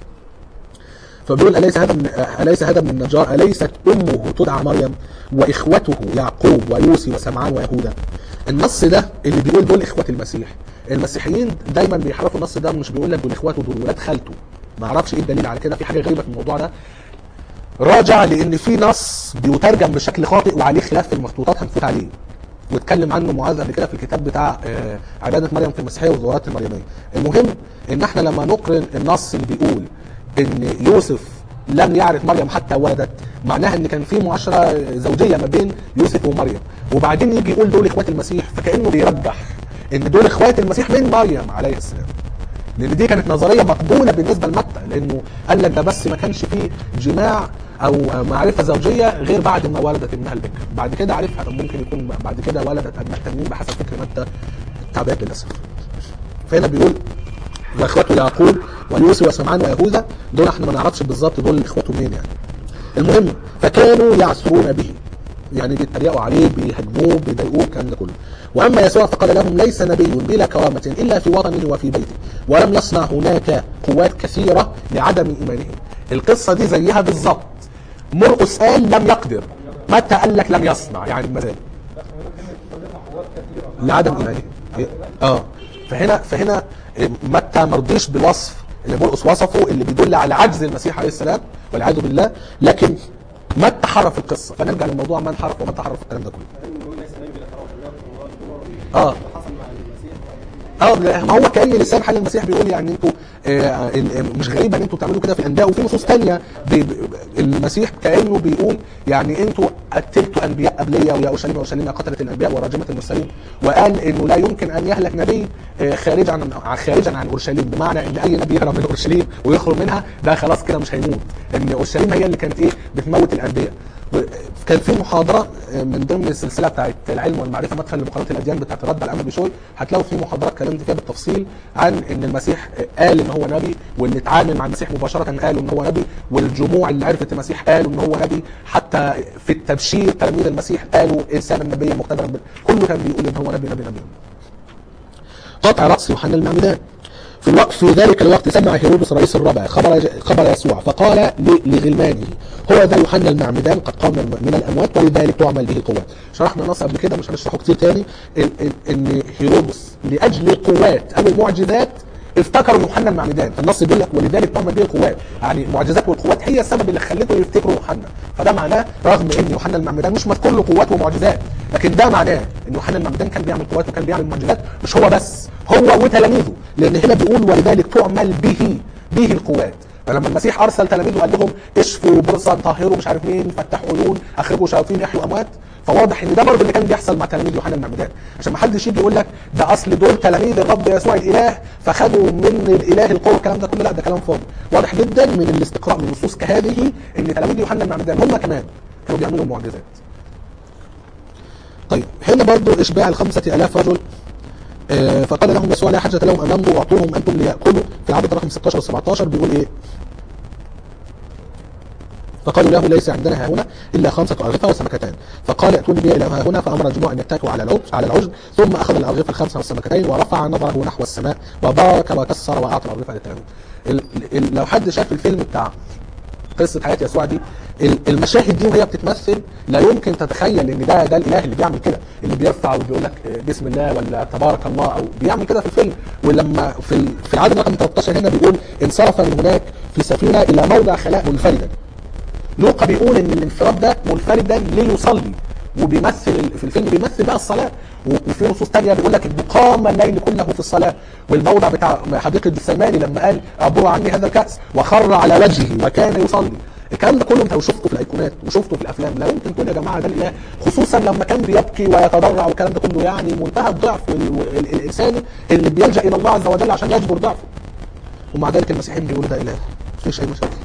فبيقول اليس هذا من اليس هذا من النجار اليست امه تدعى مريم واخوته يعقوب ويوسي وسمعان ويهوذا النص ده اللي بيقول دول اخوه المسيح المسيحيين دايما بيحرفوا النص ده مش بيقول لك دول اخواته دول ولاد خالته ما اعرفش ايه الدليل على كده في حاجه غريبه في الموضوع ده راجع لان في نص بيترجم بشكل خاطئ وعليه خلاف في المخطوطات هنفوت عليه واتكلم عنه معاذ قبل كده في الكتاب بتاع آه، عباده مريم في المسيحيه والظواهرات المريميه المهم ان احنا لما نقرن النص اللي بيقول ان يوسف لم يعرف مريم حتى ولدت معناها ان كان في معاشره زوجيه ما بين يوسف ومريم وبعدين يجي يقول دول اخوات المسيح فكانه بيرجح ان دول اخوات المسيح من مريم عليه السلام لان دي كانت نظريه مقبوله بالنسبه لمتى لانه قال لك ده بس ما كانش فيه جماع او معرفه زوجيه غير بعد ما ولدت ابنها البكر بعد كده عرفها طب ممكن يكون بعد كده ولدت ابناء تانيين بحسب فكر متى التعبير للاسف فهنا بيقول واخوته يعقوب ويوسف وسمعان ويهوذا دول احنا ما نعرفش بالظبط دول اخواته منين يعني المهم فكانوا يعثرون به يعني بيتريقوا عليه بيهاجموه بيضايقوه الكلام ده كله واما يسوع فقال لهم ليس نبي بلا كرامه الا في وطنه وفي بيته ولم يصنع هناك قوات كثيره لعدم ايمانهم القصه دي زيها بالظبط مرقس قال لم يقدر متى قال لك لم يصنع يعني بمزاج لعدم ايمانهم إيه؟ اه فهنا فهنا إيه، متى ما رضيش بالوصف اللي مرقس وصفه اللي بيدل على عجز المسيح عليه السلام والعياذ بالله لكن متى حرف القصه فنرجع للموضوع من حرف ومتى حرف الكلام ده كله علم بيقول ليس نبي لا كرامه لا كرامه اه حصل مع المسيح اه ما هو كان لسان حال المسيح بيقول يعني انتوا آه، ال- ال- مش غريبه ان انتوا بتعملوا كده في الانبياء وفي نصوص ثانيه المسيح كانه بيقول يعني انتوا قتلتوا انبياء قبليه ويا اورشليم اورشليم قتلت الانبياء ورجمت المرسلين وقال انه لا يمكن ان يهلك نبي آه، خارجا عن خارجا عن اورشليم بمعنى ان اي نبي يهرب من اورشليم ويخرج منها ده خلاص كده مش هيموت ان اورشليم هي اللي كانت ايه بتموت الانبياء كان في محاضره من ضمن السلسله بتاعت العلم والمعرفه مدخل لمقارنه الاديان بتاعت الرد على الامر بشوي هتلاقوا في محاضرات كلمت فيها بالتفصيل عن ان المسيح قال ان هو نبي واللي اتعامل مع المسيح مباشره قالوا ان هو نبي والجموع اللي عرفت المسيح قالوا ان هو نبي حتى في التبشير تلاميذ المسيح قالوا انسان النبي مقتدرا بال- كله كان بيقول ان هو نبي نبي نبي قطع راس يوحنا المعمدان في الوقت في ذلك الوقت سمع هيرودس رئيس الربع خبر خبر يسوع فقال ل- لغلمانه هو ذا يوحنا المعمدان قد قام من من الاموات ولذلك تعمل به قوات شرحنا النص قبل كده مش هنشرحه كتير تاني ال- ال- ان هيرودس لاجل القوات او المعجزات افتكروا يوحنا المعمدان النص بيقول لك ولذلك تعمل به القوات يعني المعجزات والقوات هي السبب اللي خلته يفتكروا يوحنا فده معناه رغم ان يوحنا المعمدان مش مذكور له قوات ومعجزات لكن ده معناه ان يوحنا المعمدان كان بيعمل قوات وكان بيعمل معجزات مش هو بس هو وتلاميذه لان هنا بيقول ولذلك تعمل به به القوات فلما المسيح ارسل تلاميذه قال لهم اشفوا برصا طهروا مش عارف مين فتحوا عيون اخرجوا شياطين احيوا اموات فواضح ان ده برضه اللي كان بيحصل مع تلاميذ يوحنا المعمدان عشان ما حدش يجي يقول لك ده اصل دول تلاميذ الرب يسوع الاله فخدوا من الاله القوه الكلام ده كله لا ده كلام فاضي واضح جدا من الاستقراء من نصوص كهذه ان تلاميذ يوحنا المعمدان هم كمان كانوا بيعملوا معجزات طيب هنا برضو اشباع الخمسة الاف رجل آه، فقال لهم يسوع لا حاجة لهم امامه واعطوهم انتم ليأكلوا في العدد رقم 16 و 17 بيقول ايه فقالوا له ليس عندنا ها هنا الا خمسه ارغفه وسمكتان فقال ائتوني بها الى ها هنا فامر الجموع ان يتكئوا على العجل على العجل ثم اخذ الارغفه الخمسه والسمكتين ورفع نظره نحو السماء وبارك وكسر واعطى الارغفه للتلاميذ ال- ال- لو حد شاف الفيلم بتاع قصه حياه يسوع دي ال- المشاهد دي وهي بتتمثل لا يمكن تتخيل ان ده ده الاله اللي بيعمل كده اللي بيرفع وبيقول لك بسم الله ولا تبارك الله او بيعمل كده في الفيلم ولما في ال- في العدد رقم 13 هنا بيقول انصرف من هناك في سفينه الى موضع خلاء منفردا لوقا بيقول ان الانفراد ده منفردا ليصلي وبيمثل في الفيلم بيمثل بقى الصلاه وفي نصوص تانية بيقول لك انه قام الليل كله في الصلاه والموضع بتاع حديقه السلماني لما قال عبروا عني هذا الكاس وخر على وجهه وكان يصلي الكلام ده كله انت لو شفته في الايقونات وشفته في الافلام لا يمكن تقول يا جماعه ده الاله خصوصا لما كان بيبكي ويتضرع والكلام ده كله يعني منتهى الضعف وال- وال- الانساني اللي بيلجا الى الله عز وجل عشان يجبر ضعفه ومع ذلك المسيحيين بيقولوا ده اله مفيش اي مشاكل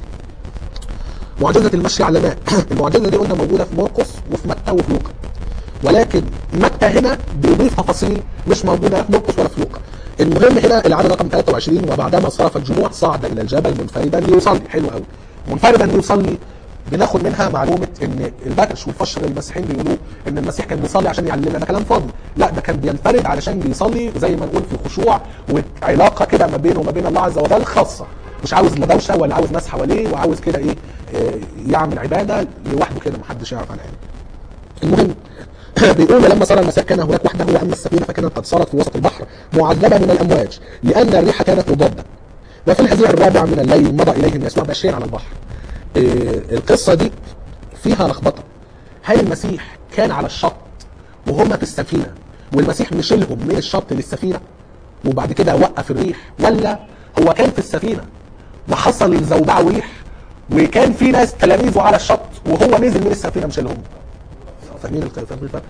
معجزة المشي على الماء المعجزة دي قلنا موجودة في مرقس وفي متى وفي لوقا ولكن متى هنا بيضيف تفاصيل مش موجودة لا في مرقس ولا في لوقا المهم هنا العدد رقم 23 وبعدما صرف الجموع صعد الى الجبل منفردا ليصلي حلو قوي منفردا ليصلي بناخد منها معلومه ان البكش والفشر المسيحيين بيقولوا ان المسيح كان بيصلي عشان يعلمنا ده كلام فاضي لا ده كان بينفرد علشان بيصلي زي ما نقول في خشوع وعلاقه كده ما بينه وما بين الله عز وجل خاصه مش عاوز لا دوشه ولا عاوز ناس حواليه وعاوز كده ايه آه، يعمل عباده لوحده كده محدش يعرف عنها يعني. المهم بيقول لما صار المساء كان هناك وحده واما السفينه فكانت قد صارت في وسط البحر معذبه من الامواج لان الريح كانت مضاده وفي الهزيع الرابع من الليل مضى اليهم يسوع ماشيا على البحر إيه، القصه دي فيها لخبطه هل المسيح كان على الشط وهم في السفينه والمسيح مشيلهم من الشط للسفينه وبعد كده وقف الريح ولا هو كان في السفينه وحصل زوبعه وريح وكان في ناس تلاميذه على الشط وهو نزل من السفينه مشيلهم فاهمين الق- فاهمين الفرق؟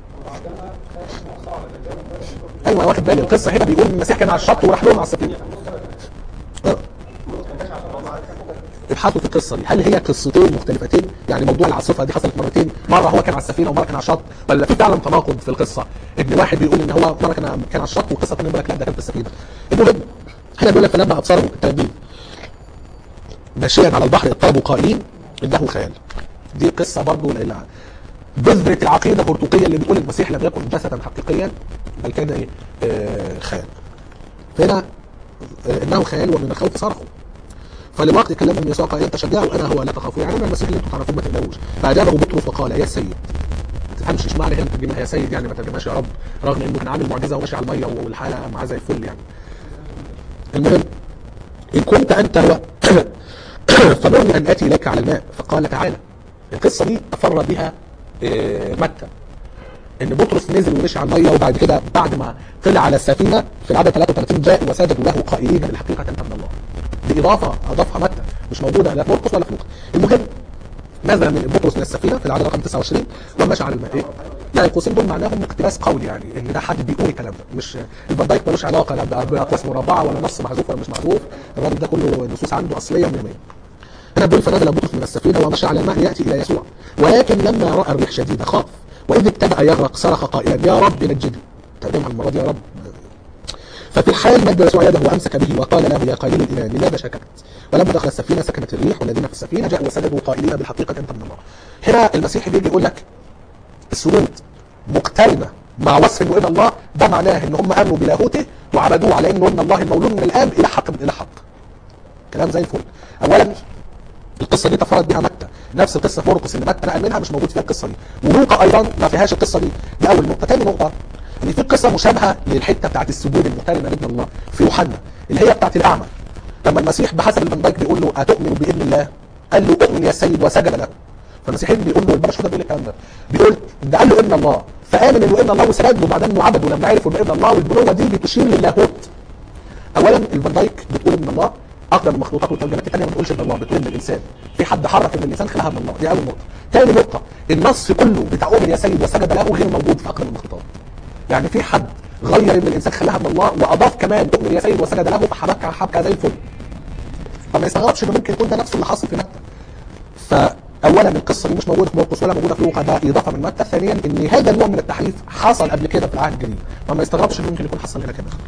ايوه أنا واخد بالي القصه هنا بيقول المسيح كان على الشط وراح لهم على السفينه آه. ابحثوا في القصه دي هل هي قصتين مختلفتين يعني موضوع العاصفه دي حصلت مرتين مره هو كان على السفينه ومره كان على الشط ولا في فعلا تناقض في القصه ان واحد بيقول ان هو مره كان كان على الشط وقصه ثانيه بيقول لك لا ده كان في السفينه المهم هنا بيقول لك فلما ابصروا التلاميذ ماشيا على البحر اضطربوا قائلين انه خيال دي قصه برضه لان بذرة العقيدة الهرطوقية اللي بتقول المسيح لم يكن جسدا حقيقيا بل كان ايه آه خيال فهنا آه انه خيال ومن الخوف صرخوا فلوقت كلمهم يسوع قائلا تشجعوا انا هو لا تخافوا يعني انا المسيح اللي انتم تعرفون ما تقلقوش فاجابه بطرس وقال يا سيد ما تفهمش ايش معنى هنا ترجمها يا سيد يعني ما ترجمهاش يا رب رغم انه كان عامل معجزه وماشي على الميه والحاله معاه زي الفل يعني المهم ان كنت انت هو فمرني ان اتي اليك على الماء فقال تعالى القصه دي افر بها آه، متى ان بطرس نزل ومشي على الميه وبعد كده بعد ما طلع على السفينه في العدد 33 جاء وسجدوا له قائلين بالحقيقه انت من الله دي اضافه اضافها متى مش موجوده لا في مرقس ولا في لوقا المهم نزل من بطرس من السفينه في العدد رقم 29 ومشى على الماء إيه؟ يعني القوسين دول معناهم اقتباس قولي يعني ان ده حد بيقول الكلام ده مش الفان دايك ملوش علاقه لا باقواس مربعه ولا نص محذوف ولا مش محذوف الراجل ده كله نصوص عنده اصليه 100% هنا بيقول فنزل بطرس من السفينه ومشى على الماء ياتي الى يسوع ولكن لما راى الريح شديده خاف واذ ابتدا يغرق صرخ قائلا يا رب نجدني تقدم المره دي يا رب ففي الحال مد يسوع يده وامسك به وقال له يا قليل الايمان لماذا شككت؟ ولما دخل السفينه سكنت الريح والذين في السفينه جاءوا وسجدوا قائلين بالحقيقه انت من الله. هنا المسيح بيجي يقول لك السجود مقترنه مع وصف انه ابن الله ده معناه ان هم امنوا بلاهوته وعبدوه على انه ابن الله المولود من الاب الى حق من الى حق. كلام زي الفل. اولا القصه دي تفرد بها متى نفس القصه في مرقس اللي متى نقل منها مش موجود فيها القصه دي ولوقا ايضا ما فيهاش القصه دي دي اول نقطه ثاني نقطه ان في قصه مشابهه للحته بتاعت السجود المقترنه لابن الله في يوحنا اللي هي بتاعت الاعمى لما المسيح بحسب الفان دايك بيقول له اتؤمن باذن الله قال له اؤمن يا سيد وسجد له فالمسيحيين بيقول له البابا شنودة بيقول الكلام ده بيقول ده قال له ابن الله فامن انه ابن الله وسجد له وبعدين انه عبد ولما عرف انه ابن الله والبنوه دي بتشير للاهوت اولا الفان دايك بتقول ابن الله اقدم المخلوقات والترجمات الثانيه ما بتقولش ابن الله بتقول ان الانسان في حد حرف ان الانسان خلقها من الله دي اول نقطه ثاني نقطه النص كله بتاع اؤمن يا سيد وسجد له غير موجود في اقدم المخلوقات يعني في حد غير ان الانسان خلقها من الله واضاف كمان اؤمن يا سيد وسجد له فحبكها حبكه زي الفل فما يستغربش ان ممكن يكون ده نفسه اللي حصل في متى فاولا القصه دي مش موجوده في مرقس ولا موجوده في لوقا ده اضافه من متى ثانيا ان هذا النوع من التحريف حصل قبل كده في العهد الجديد فما يستغربش ان ممكن يكون حصل هنا كده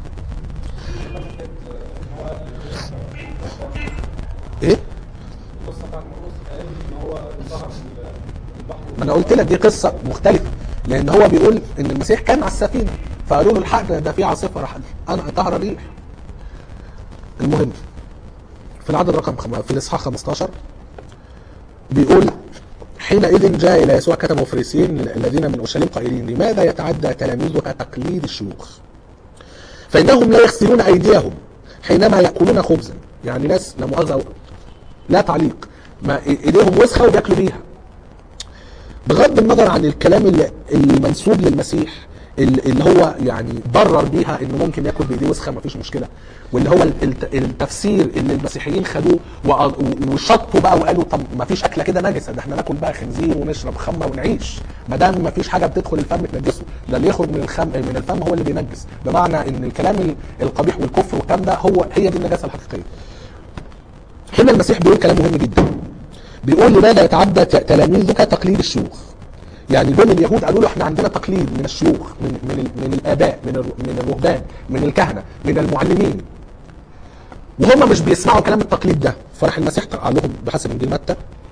ايه القصه بتاعت مرقس قال ان هو ظهر في البحر ما انا قلت لك دي قصه مختلفه لان هو بيقول ان المسيح كان على السفينه فقالوا له الحق ده في عاصفه راح انا طهر الريح المهم في العدد رقم خم... في الاصحاح 15 بيقول حينئذ جاء الى يسوع كتب وفريسيين الذين من اورشليم قائلين لماذا يتعدى تلاميذك تقليد الشيوخ فانهم لا يغسلون ايديهم حينما ياكلون خبزا يعني ناس لا مؤاخذه لا تعليق ما ايديهم وسخه وبياكلوا بيها بغض النظر عن الكلام اللي المنسوب للمسيح ال- اللي هو يعني برر بيها انه ممكن ياكل بايديه وسخه مفيش مشكله واللي هو الت- التفسير اللي المسيحيين خدوه وأ- وشطوا بقى وقالوا طب مفيش اكله كده نجسه ده احنا ناكل بقى خنزير ونشرب خمه ونعيش ما دام مفيش حاجه بتدخل الفم تنجسه ده اللي يخرج من الخم من الفم هو اللي بينجس بمعنى ان الكلام ال- القبيح والكفر والكلام ده هو هي دي النجاسه الحقيقيه هنا المسيح بيقول كلام مهم جدا بيقول لماذا يتعدى ت- تلاميذك تقليد الشيوخ يعني دول اليهود قالوا له احنا عندنا تقليد من الشيوخ من من ال- من الاباء من الر- من الرهبان من الكهنه من المعلمين وهم مش بيسمعوا كلام التقليد ده فراح المسيح قال لهم بحسب انجيل متى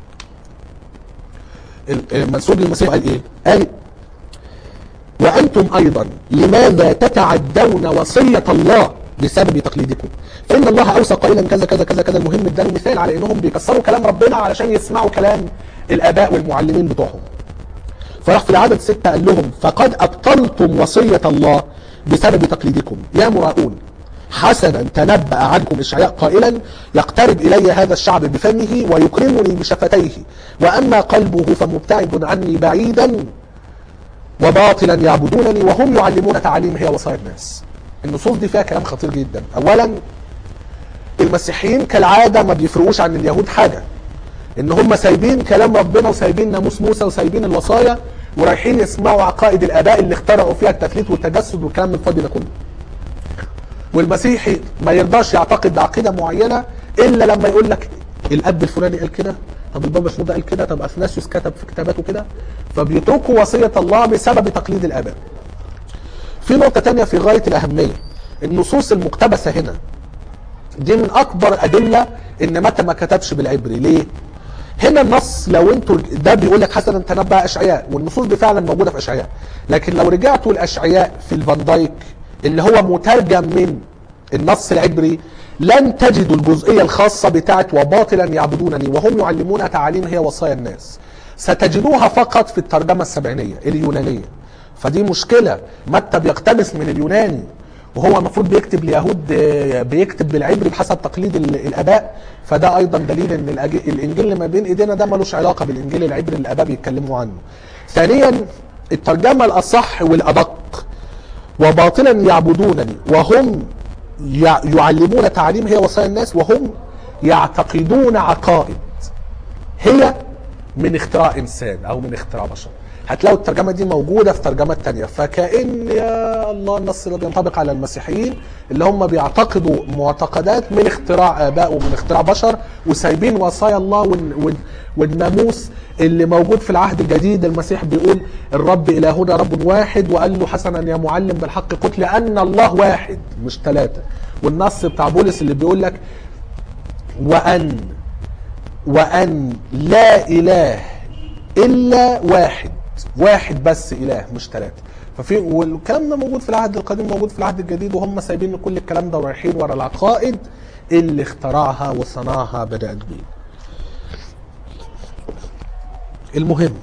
ال- المنسوب للمسيح قال ايه؟ قال وأنتم أيضا لماذا تتعدون وصية الله بسبب تقليدكم فإن الله أوصى قائلا كذا كذا كذا كذا المهم اداله مثال على إنهم بيكسروا كلام ربنا علشان يسمعوا كلام الآباء والمعلمين بتوعهم فراح في العدد ستة قال لهم فقد أبطلتم وصية الله بسبب تقليدكم يا مراؤون حسنا تنبأ عنكم إشعياء قائلا يقترب إلي هذا الشعب بفمه ويكرمني بشفتيه وأما قلبه فمبتعد عني بعيدا وباطلا يعبدونني وهم يعلمون تعاليم هي وصايا الناس النصوص دي فيها كلام خطير جدا اولا المسيحيين كالعاده ما بيفرقوش عن اليهود حاجه ان هم سايبين كلام ربنا وسايبين ناموس موسى وسايبين الوصايا ورايحين يسمعوا عقائد الاباء اللي اخترعوا فيها التثليث والتجسد والكلام الفاضي ده كله والمسيحي ما يرضاش يعتقد بعقيده معينه الا لما يقول لك الاب الفلاني قال كده طب البابا شنودة قال كده طب اثناسيوس كتب في كتاباته كده فبيتركوا وصيه الله بسبب تقليد الاباء في نقطه تانية في غايه الاهميه النصوص المقتبسه هنا دي من اكبر ادله ان متى ما كتبش بالعبري ليه هنا النص لو انتوا ده بيقول لك حسنا تنبأ اشعياء والنصوص دي فعلا موجوده في اشعياء لكن لو رجعتوا لاشعياء في الفان دايك اللي هو مترجم من النص العبري لن تجدوا الجزئيه الخاصه بتاعت وباطلا يعبدونني وهم يعلمون تعاليم هي وصايا الناس ستجدوها فقط في الترجمه السبعينيه اليونانيه فدي مشكله متى بيقتبس من اليوناني وهو المفروض بيكتب اليهود آه، بيكتب بالعبري بحسب تقليد ال- الاباء فده ايضا دليل ان الأج- الانجيل اللي ما بين ايدينا ده ملوش علاقه بالانجيل العبري اللي الاباء بيتكلموا عنه. ثانيا الترجمة الأصح والأدق وباطلا يعبدونني وهم يع- يعلمون تعليم هي وصايا الناس وهم يعتقدون عقائد هي من اختراع انسان او من اختراع بشر هتلاقوا الترجمه دي موجوده في ترجمات تانية فكأن يا الله النص ده بينطبق على المسيحيين اللي هم بيعتقدوا معتقدات من اختراع اباء ومن اختراع بشر وسايبين وصايا الله وال- وال- والناموس اللي موجود في العهد الجديد المسيح بيقول الرب الهنا رب واحد وقال له حسنا يا معلم بالحق قلت لان الله واحد مش ثلاثه والنص بتاع بولس اللي بيقول لك وان وأن لا إله إلا واحد واحد بس إله مش ثلاثة ففي والكلام ده موجود في العهد القديم موجود في العهد الجديد وهم سايبين كل الكلام ده ورايحين ورا العقائد اللي اخترعها وصنعها بني آدمين. المهم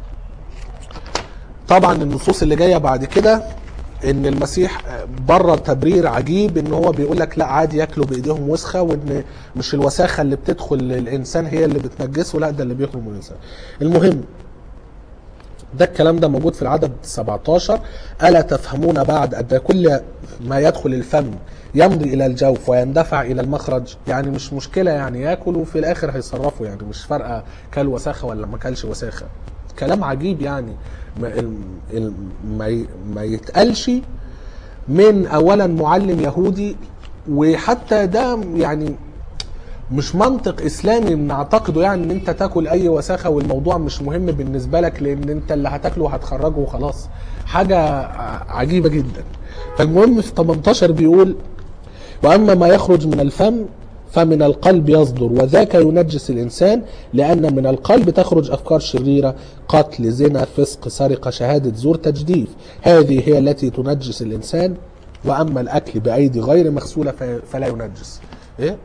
طبعا النصوص اللي جايه بعد كده ان المسيح بره تبرير عجيب ان هو بيقول لك لا عادي ياكلوا بايديهم وسخه وان مش الوساخه اللي بتدخل الانسان هي اللي بتنجسه لا ده اللي بيخرج من الانسان. المهم ده الكلام ده موجود في العدد 17 ألا تفهمون بعد أن كل ما يدخل الفم يمضي إلى الجوف ويندفع إلى المخرج يعني مش مشكلة يعني ياكل وفي الآخر هيصرفوا يعني مش فارقة كل وساخة ولا ما كلش وساخة كلام عجيب يعني ما, ال- ال- ما, ي- ما يتقالش من أولا معلم يهودي وحتى ده يعني مش منطق اسلامي بنعتقده يعني ان انت تاكل اي وساخه والموضوع مش مهم بالنسبه لك لان انت اللي هتاكله هتخرجه وخلاص حاجه ع- عجيبه جدا فالمهم في 18 بيقول واما ما يخرج من الفم فمن القلب يصدر وذاك ينجس الانسان لان من القلب تخرج افكار شريره قتل زنا فسق سرقه شهاده زور تجديف هذه هي التي تنجس الانسان واما الاكل بايدي غير مغسوله ف- فلا ينجس ايه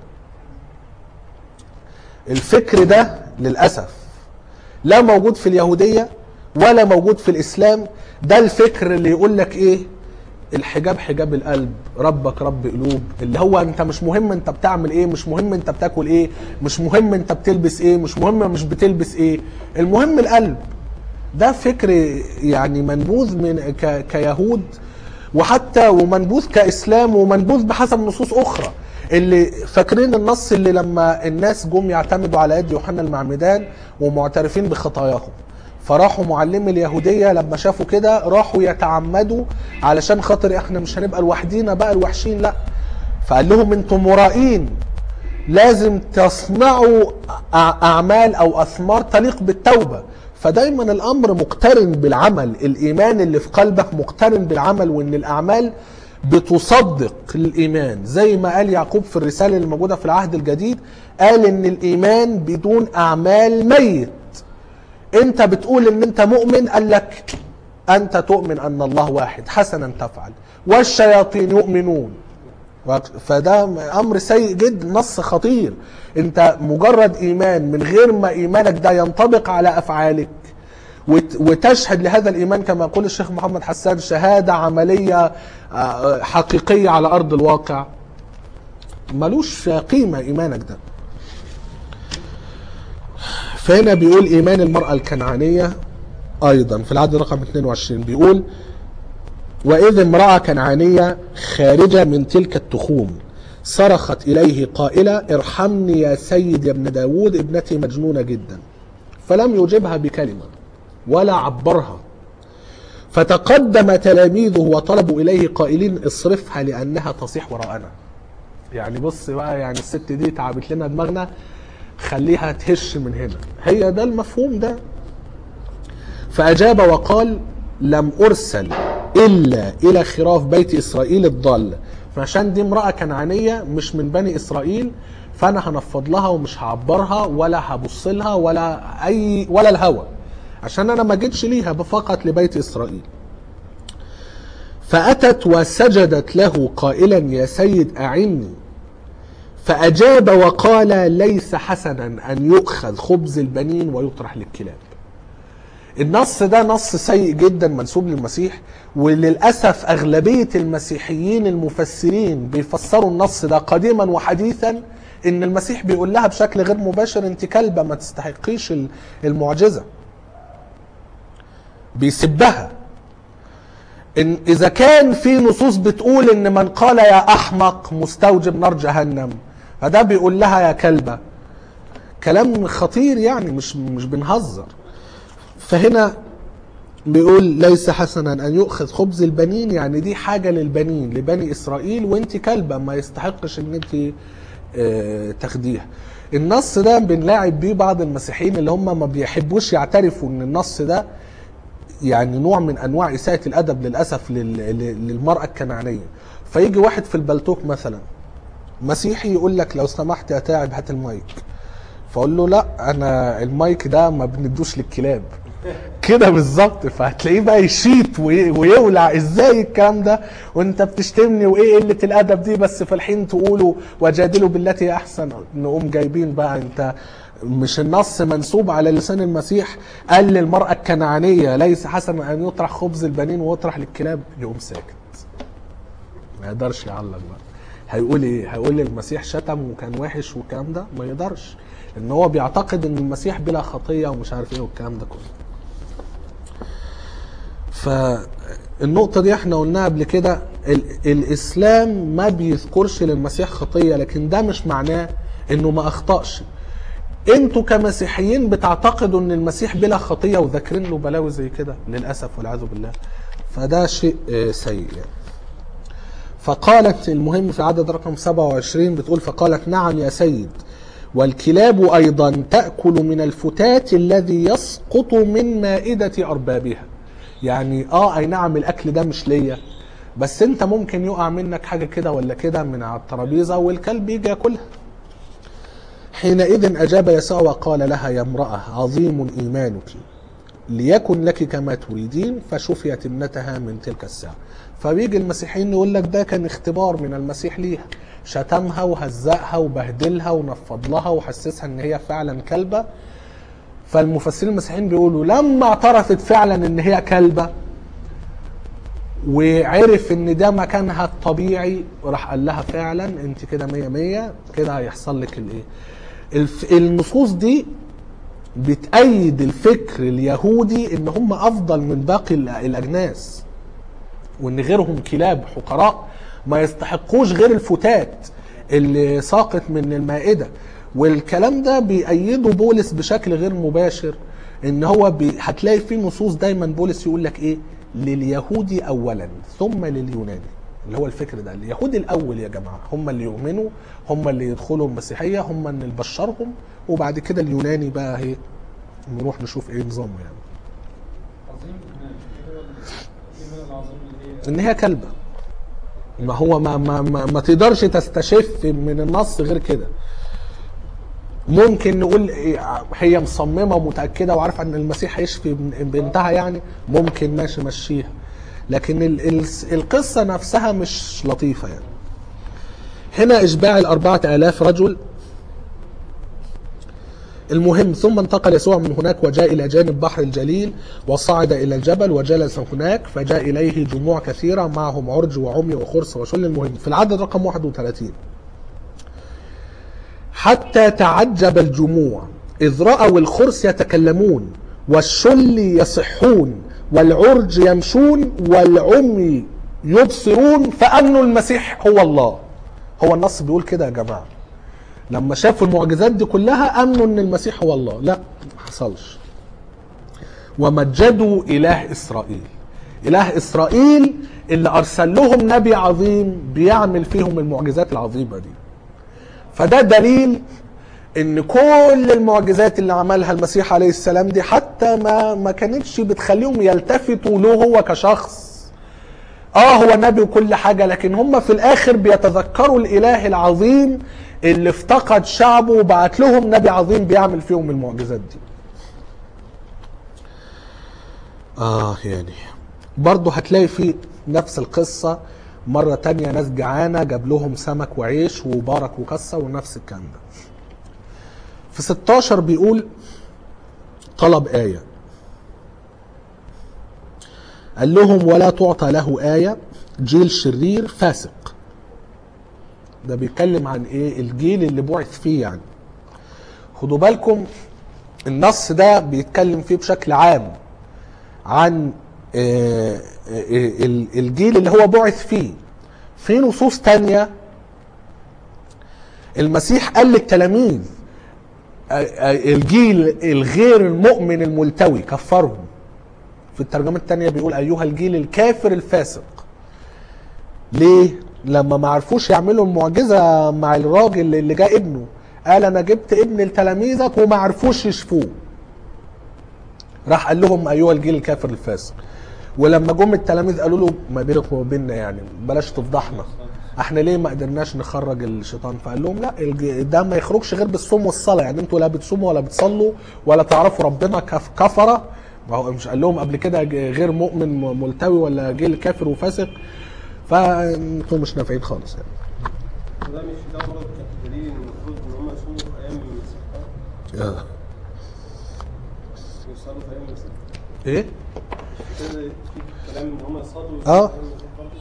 الفكر ده للاسف لا موجود في اليهوديه ولا موجود في الاسلام ده الفكر اللي يقول لك ايه الحجاب حجاب القلب ربك رب قلوب اللي هو انت مش مهم انت بتعمل ايه مش مهم انت بتاكل ايه مش مهم انت بتلبس ايه مش مهم مش بتلبس ايه المهم القلب ده فكر يعني منبوذ من ك كيهود وحتى ومنبوذ كاسلام ومنبوذ بحسب نصوص اخرى اللي فاكرين النص اللي لما الناس جم يعتمدوا على يد يوحنا المعمدان ومعترفين بخطاياهم فراحوا معلمي اليهوديه لما شافوا كده راحوا يتعمدوا علشان خاطر احنا مش هنبقى لوحدينا بقى الوحشين لا فقال لهم انتم مرائين لازم تصنعوا أع- اعمال او اثمار تليق بالتوبه فدايما الامر مقترن بالعمل الايمان اللي في قلبك مقترن بالعمل وان الاعمال بتصدق الايمان زي ما قال يعقوب في الرساله اللي موجوده في العهد الجديد قال ان الايمان بدون اعمال ميت انت بتقول ان انت مؤمن قال لك انت تؤمن ان الله واحد حسنا تفعل والشياطين يؤمنون فده امر سيء جدا نص خطير انت مجرد ايمان من غير ما ايمانك ده ينطبق على افعالك وت- وتشهد لهذا الايمان كما يقول الشيخ محمد حسان شهاده عمليه آه، حقيقيه على ارض الواقع ملوش قيمه ايمانك ده فهنا بيقول ايمان المراه الكنعانيه ايضا في العدد رقم 22 بيقول وإذ امرأة كنعانية خارجة من تلك التخوم صرخت إليه قائلة ارحمني يا سيد يا ابن داود ابنتي مجنونة جدا فلم يجبها بكلمة ولا عبرها فتقدم تلاميذه وطلبوا إليه قائلين اصرفها لأنها تصيح وراءنا يعني بص بقى يعني الست دي تعبت لنا دماغنا خليها تهش من هنا هي ده المفهوم ده فأجاب وقال لم أرسل إلا إلى خراف بيت إسرائيل الضال فعشان دي امرأة كنعانية مش من بني إسرائيل فأنا هنفض لها ومش هعبرها ولا هبص لها ولا أي ولا الهوى عشان أنا ما جيتش ليها فقط لبيت إسرائيل فأتت وسجدت له قائلا يا سيد أعني فأجاب وقال ليس حسنا أن يؤخذ خبز البنين ويطرح للكلاب النص ده نص سيء جدا منسوب للمسيح وللاسف اغلبيه المسيحيين المفسرين بيفسروا النص ده قديما وحديثا ان المسيح بيقول لها بشكل غير مباشر انت كلبه ما تستحقيش ال- المعجزه بيسبها إن إذا كان في نصوص بتقول إن من قال يا أحمق مستوجب نار جهنم فده بيقول لها يا كلبة كلام خطير يعني مش مش بنهزر فهنا بيقول ليس حسنا ان يؤخذ خبز البنين يعني دي حاجه للبنين لبني اسرائيل وانت كلبه ما يستحقش ان انت آه، تاخديها النص ده بنلاعب بيه بعض المسيحيين اللي هم ما بيحبوش يعترفوا ان النص ده يعني نوع من انواع اساءه الادب للاسف لل- لل- للمراه الكنعانيه فيجي واحد في البلتوك مثلا مسيحي يقول لك لو سمحت يا تاعب هات المايك فاقول له لا انا المايك ده ما بندوش للكلاب كده بالظبط فهتلاقيه بقى يشيط وي- ويولع ازاي الكلام ده وانت بتشتمني وايه قله الادب دي بس في الحين تقولوا وجادلوا بالتي هي احسن نقوم جايبين بقى انت مش النص منسوب على لسان المسيح قال للمراه الكنعانيه ليس حسنا ان يطرح خبز البنين ويطرح للكلاب يقوم ساكت ما يقدرش يعلق بقى هيقول ايه هيقول المسيح شتم وكان وحش والكلام ده ما يقدرش ان هو بيعتقد ان المسيح بلا خطيه ومش عارف ايه والكلام ده كله فالنقطة دي احنا قلناها قبل كده ال- الإسلام ما بيذكرش للمسيح خطية لكن ده مش معناه إنه ما أخطأش انتوا كمسيحيين بتعتقدوا ان المسيح بلا خطيه وذاكرين له بلاوي زي كده للاسف والعياذ بالله فده شيء آه، سيء يعني. فقالت المهم في عدد رقم 27 بتقول فقالت نعم يا سيد والكلاب ايضا تاكل من الفتات الذي يسقط من مائده اربابها يعني اه اي نعم الاكل ده مش ليا بس انت ممكن يقع منك حاجه كده ولا كده من على الترابيزه والكلب يجي ياكلها حينئذ أجاب يسوع وقال لها يا امرأة عظيم إيمانك ليكن لك كما تريدين فشفيت ابنتها من تلك الساعة فبيجي المسيحيين يقول لك ده كان اختبار من المسيح ليها شتمها وهزقها وبهدلها ونفض لها وحسسها ان هي فعلا كلبة فالمفسرين المسيحيين بيقولوا لما اعترفت فعلا ان هي كلبة وعرف ان ده مكانها الطبيعي راح قال لها فعلا انت كده مية مية كده هيحصل لك الايه الف- النصوص دي بتأيد الفكر اليهودي ان هم افضل من باقي ال- الاجناس وان غيرهم كلاب حقراء ما يستحقوش غير الفتات اللي ساقط من المائده والكلام ده بيأيده بولس بشكل غير مباشر ان هو بي هتلاقي فيه نصوص دايما بولس يقول لك ايه لليهودي اولا ثم لليوناني اللي هو الفكر ده اليهود الاول يا جماعه هم اللي يؤمنوا هم اللي يدخلوا المسيحيه هم اللي نبشرهم وبعد كده اليوناني بقى ايه نروح نشوف ايه نظامه يعني عظيم الايمان ايه هو الايمان العظيم اللي هي ان هي كلبه ما هو ما ما ما, ما تقدرش تستشف من النص غير كده ممكن نقول إيه، هي مصممه ومتاكده وعارفه ان المسيح هيشفي بن- بنتها يعني ممكن ماشي مشيها لكن ال ال القصه نفسها مش لطيفه يعني هنا اشباع الاربعه الاف رجل المهم ثم انتقل يسوع من هناك وجاء إلى جانب بحر الجليل وصعد إلى الجبل وجلس هناك فجاء إليه جموع كثيرة معهم عرج وعمي وخرس وشل المهم في العدد رقم 31 حتى تعجب الجموع إذ رأوا الخرس يتكلمون والشل يصحون والعرج يمشون والعمي يبصرون فأمنوا المسيح هو الله هو النص بيقول كده يا جماعه لما شافوا المعجزات دي كلها امنوا ان المسيح هو الله لا ما حصلش ومجدوا اله اسرائيل اله اسرائيل اللي ارسل لهم نبي عظيم بيعمل فيهم المعجزات العظيمه دي فده دليل ان كل المعجزات اللي عملها المسيح عليه السلام دي حتى ما ما كانتش بتخليهم يلتفتوا له هو كشخص اه هو نبي وكل حاجة لكن هم في الاخر بيتذكروا الاله العظيم اللي افتقد شعبه وبعت لهم نبي عظيم بيعمل فيهم المعجزات دي اه يعني برضه هتلاقي في نفس القصة مرة تانية ناس جعانة جاب لهم سمك وعيش وبارك وكسر ونفس الكلام ده في 16 بيقول طلب آية قال لهم ولا تعطى له آية جيل شرير فاسق ده بيتكلم عن ايه الجيل اللي بعث فيه يعني خدوا بالكم النص ده بيتكلم فيه بشكل عام عن آه، آه، ال- الجيل اللي هو بعث فيه في نصوص تانية المسيح قال للتلاميذ آه، آه، الجيل الغير المؤمن الملتوي كفرهم في الترجمة التانية بيقول أيها الجيل الكافر الفاسق ليه؟ لما ما عرفوش يعملوا المعجزة مع الراجل اللي جاء ابنه قال أنا جبت ابن لتلاميذك وما عرفوش يشفوه راح قال لهم أيها الجيل الكافر الفاسق ولما جم التلاميذ قالوا له ما بينك وما بيننا يعني بلاش تفضحنا احنا ليه ما قدرناش نخرج الشيطان فقال لهم لا الج- ده ما يخرجش غير بالصوم والصلاه يعني انتوا لا بتصوموا ولا بتصلوا ولا تعرفوا ربنا كف كفره ما هو مش قال لهم قبل كده ج- غير مؤمن م- ملتوي ولا جيل كافر وفاسق فانتوا مش نافعين خالص يعني وده مش ده برضه دليل ان المفروض ان هم يصوموا في ايام المسيح آه. يصلوا في ايام المسيح ايه كده في كلام ان هم يصلوا في آه. أيام المسيح برضه.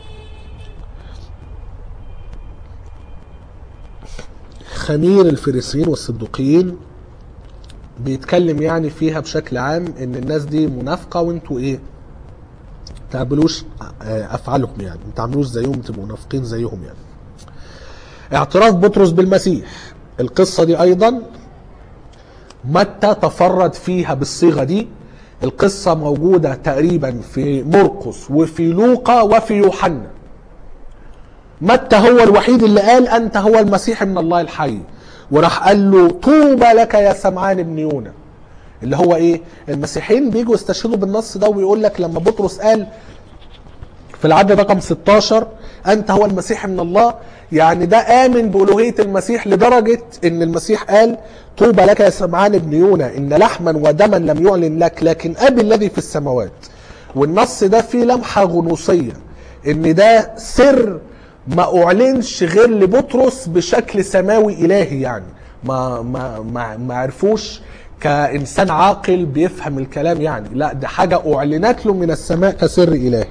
خمير الفريسيين والصدوقيين بيتكلم يعني فيها بشكل عام ان الناس دي منافقه وانتوا ايه تعملوش آه، افعالهم يعني ما تعملوش زيهم تبقوا منافقين زيهم يعني اعتراف بطرس بالمسيح القصه دي ايضا متى تفرد فيها بالصيغه دي القصه موجوده تقريبا في مرقس وفي لوقا وفي يوحنا متى هو الوحيد اللي قال انت هو المسيح من الله الحي وراح قال له طوبى لك يا سمعان بن يونا اللي هو ايه المسيحيين بيجوا يستشهدوا بالنص ده ويقول لك لما بطرس قال في العدد رقم 16 انت هو المسيح من الله يعني ده امن بالوهيه المسيح لدرجه ان المسيح قال طوبى لك يا سمعان بن يونا ان لحما ودما لم يعلن لك لكن ابي الذي في السماوات والنص ده فيه لمحه غنوصيه ان ده سر ما اعلنش غير لبطرس بشكل سماوي الهي يعني ما ما ما, ما عرفوش كانسان عاقل بيفهم الكلام يعني لا ده حاجه اعلنت له من السماء كسر الهي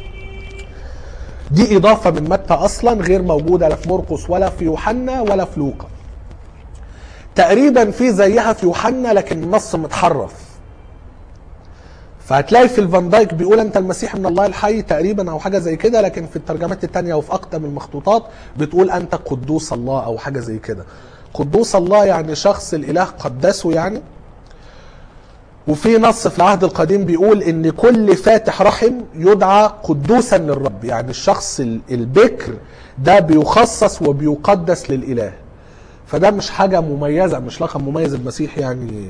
دي اضافه من متى اصلا غير موجوده لا في مرقس ولا في يوحنا ولا في لوقا تقريبا في زيها في يوحنا لكن النص متحرف فهتلاقي في الفان دايك بيقول انت المسيح من الله الحي تقريبا او حاجه زي كده لكن في الترجمات التانية وفي اقدم المخطوطات بتقول انت قدوس الله او حاجه زي كده قدوس الله يعني شخص الاله قدسه يعني وفي نص في العهد القديم بيقول ان كل فاتح رحم يدعى قدوسا للرب يعني الشخص ال- البكر ده بيخصص وبيقدس للاله فده مش حاجه مميزه مش لقب مميز المسيح يعني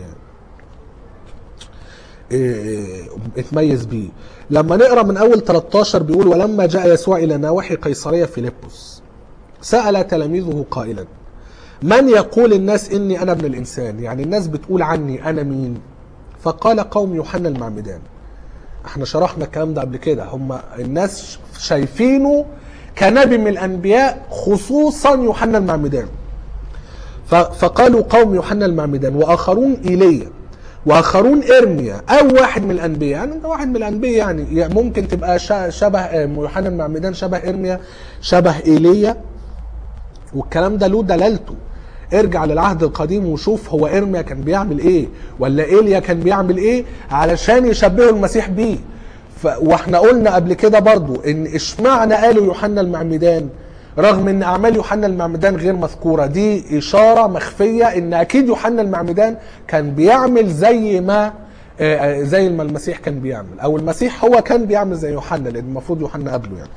إيه، اتميز بيه لما نقرا من اول 13 بيقول ولما جاء يسوع الى نواحي قيصريه فيلبس سال تلاميذه قائلا من يقول الناس اني انا ابن الانسان يعني الناس بتقول عني انا مين فقال قوم يوحنا المعمدان احنا شرحنا الكلام ده قبل كده هم الناس شايفينه كنبي من الانبياء خصوصا يوحنا المعمدان ف- فقالوا قوم يوحنا المعمدان واخرون ايليا واخرون ارميا او واحد من الانبياء يعني انت واحد من الانبياء يعني يعني ممكن تبقى شا- شبه آه، يوحنا المعمدان شبه ارميا شبه ايليا والكلام ده له دلالته ارجع للعهد القديم وشوف هو ارميا كان بيعمل ايه ولا ايليا كان بيعمل ايه علشان يشبهوا المسيح بيه ف... واحنا قلنا قبل كده برضو ان اشمعنى قالوا يوحنا المعمدان رغم ان اعمال يوحنا المعمدان غير مذكوره دي اشاره مخفيه ان اكيد يوحنا المعمدان كان بيعمل زي ما آه، آه، زي ما المسيح كان بيعمل او المسيح هو كان بيعمل زي يوحنا لان المفروض يوحنا قبله يعني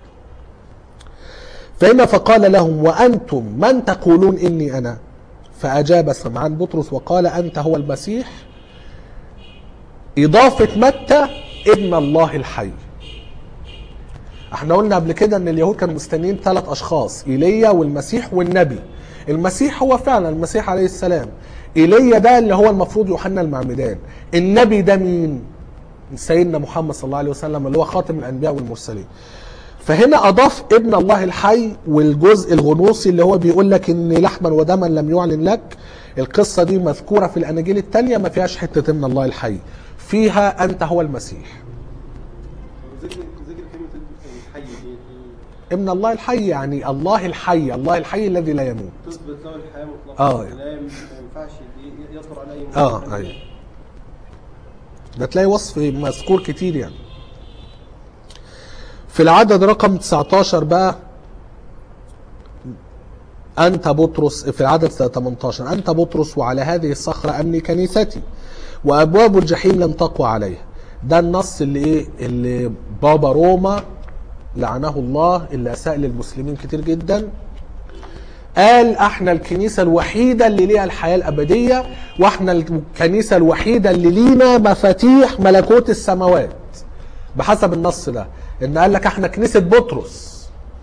فهنا فقال لهم وأنتم من تقولون إني أنا فأجاب سمعان بطرس وقال أنت هو المسيح إضافة متى ابن الله الحي احنا قلنا قبل كده ان اليهود كانوا مستنيين ثلاث اشخاص ايليا والمسيح والنبي المسيح هو فعلا المسيح عليه السلام ايليا ده اللي هو المفروض يوحنا المعمدان النبي ده مين سيدنا محمد صلى الله عليه وسلم اللي هو خاتم الانبياء والمرسلين فهنا اضاف ابن الله الحي والجزء الغنوصي اللي هو بيقول لك ان لحما ودما لم يعلن لك القصه دي مذكوره في الاناجيل الثانيه ما فيهاش حته ابن الله الحي فيها انت هو المسيح ذكر ذكر كلمه الحي دي دي ابن الله الحي يعني الله الحي الله الحي الذي لا يموت تثبت له الحياه مطلقا آه. لا يم- ما ينفعش ي- يطر على اي اه مكان. ايوه ده تلاقي وصف مذكور كتير يعني في العدد رقم 19 بقى أنت بطرس في العدد 18 أنت بطرس وعلى هذه الصخرة أبني كنيستي وأبواب الجحيم لن تقوى عليها ده النص اللي إيه اللي بابا روما لعنه الله اللي أساء للمسلمين كتير جدا قال احنا الكنيسة الوحيدة اللي ليها الحياة الأبدية واحنا الكنيسة الوحيدة اللي لينا مفاتيح ملكوت السماوات بحسب النص ده ان قال لك احنا كنيسة بطرس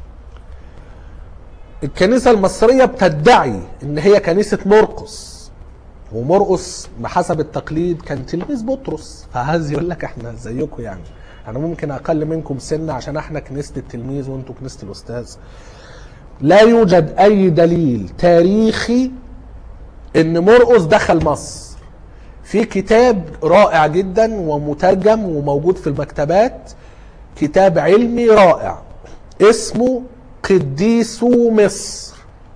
الكنيسة المصرية بتدعي ان هي كنيسة مرقس ومرقس بحسب التقليد كان تلميذ بطرس فعايز يقول لك احنا زيكم يعني انا ممكن اقل منكم سنة عشان احنا كنيسة التلميذ وانتوا كنيسة الاستاذ لا يوجد اي دليل تاريخي ان مرقس دخل مصر في كتاب رائع جدا ومترجم وموجود في المكتبات كتاب علمي رائع اسمه قديسو مصر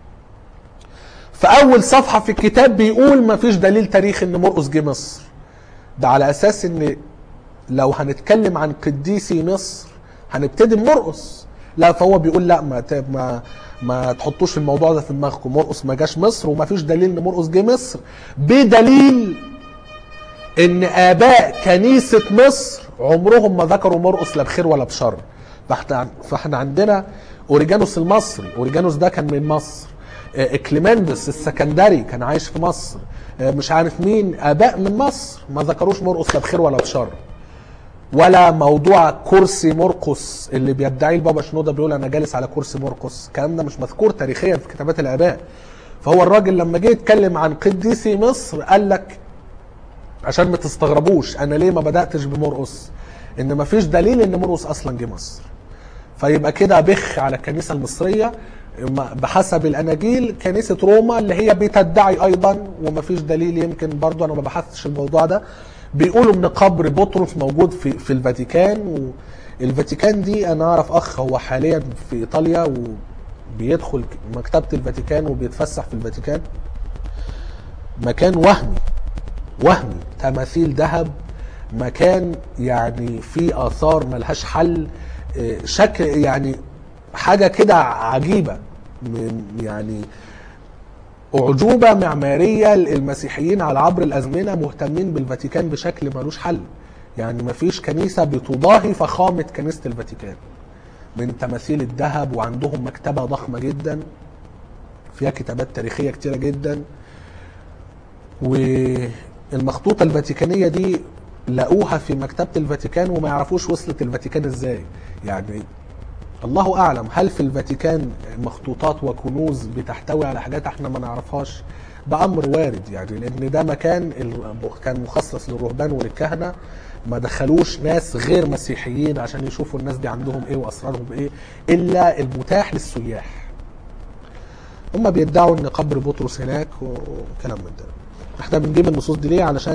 في اول صفحه في الكتاب بيقول ما فيش دليل تاريخي ان مرقس جه مصر ده على اساس ان لو هنتكلم عن قديسي مصر هنبتدي بمرقس لا فهو بيقول لا ما ت- ما ما تحطوش الموضوع ده في دماغكم مرقس ما جاش مصر وما فيش دليل ان مرقس جه مصر بدليل ان اباء كنيسه مصر عمرهم ما ذكروا مرقس لا بخير ولا بشر فاحنا فاحنا عندنا اوريجانوس المصري اوريجانوس ده كان من مصر آه، اكليمندس السكندري كان عايش في مصر آه، مش عارف مين اباء من مصر ما ذكروش مرقس لا بخير ولا بشر ولا موضوع كرسي مرقس اللي بيدعيه البابا شنودة بيقول انا جالس على كرسي مرقس الكلام ده مش مذكور تاريخيا في كتابات الاباء فهو الراجل لما جه يتكلم عن قديسي مصر قال لك عشان ما تستغربوش انا ليه ما بداتش بمرقس ان ما فيش دليل ان مرقس اصلا جه مصر فيبقى كده بخ على الكنيسه المصريه ما- بحسب الاناجيل كنيسه روما اللي هي بتدعي ايضا وما فيش دليل يمكن برضو انا ما بحثتش الموضوع ده بيقولوا ان قبر بطرس موجود في في الفاتيكان والفاتيكان دي انا اعرف اخ هو حاليا في ايطاليا وبيدخل مكتبه الفاتيكان وبيتفسح في الفاتيكان مكان وهمي وهمي تماثيل ذهب مكان يعني فيه اثار ملهاش حل آه، شكل يعني حاجه كده عجيبه من- يعني أعجوبة معمارية المسيحيين على عبر الأزمنة مهتمين بالفاتيكان بشكل ملوش حل يعني مفيش كنيسة بتضاهي فخامة كنيسة الفاتيكان من تماثيل الذهب وعندهم مكتبة ضخمة جدا فيها كتابات تاريخية كتيرة جدا والمخطوطة الفاتيكانية دي لقوها في مكتبة الفاتيكان وما يعرفوش وصلت الفاتيكان ازاي يعني الله اعلم هل في الفاتيكان مخطوطات وكنوز بتحتوي على حاجات احنا ما نعرفهاش ده امر وارد يعني لان ده مكان ال- كان مخصص للرهبان وللكهنه ما دخلوش ناس غير مسيحيين عشان يشوفوا الناس دي عندهم ايه واسرارهم ايه الا المتاح للسياح هم بيدعوا ان قبر بطرس هناك وكلام من ده احنا بنجيب النصوص دي ليه علشان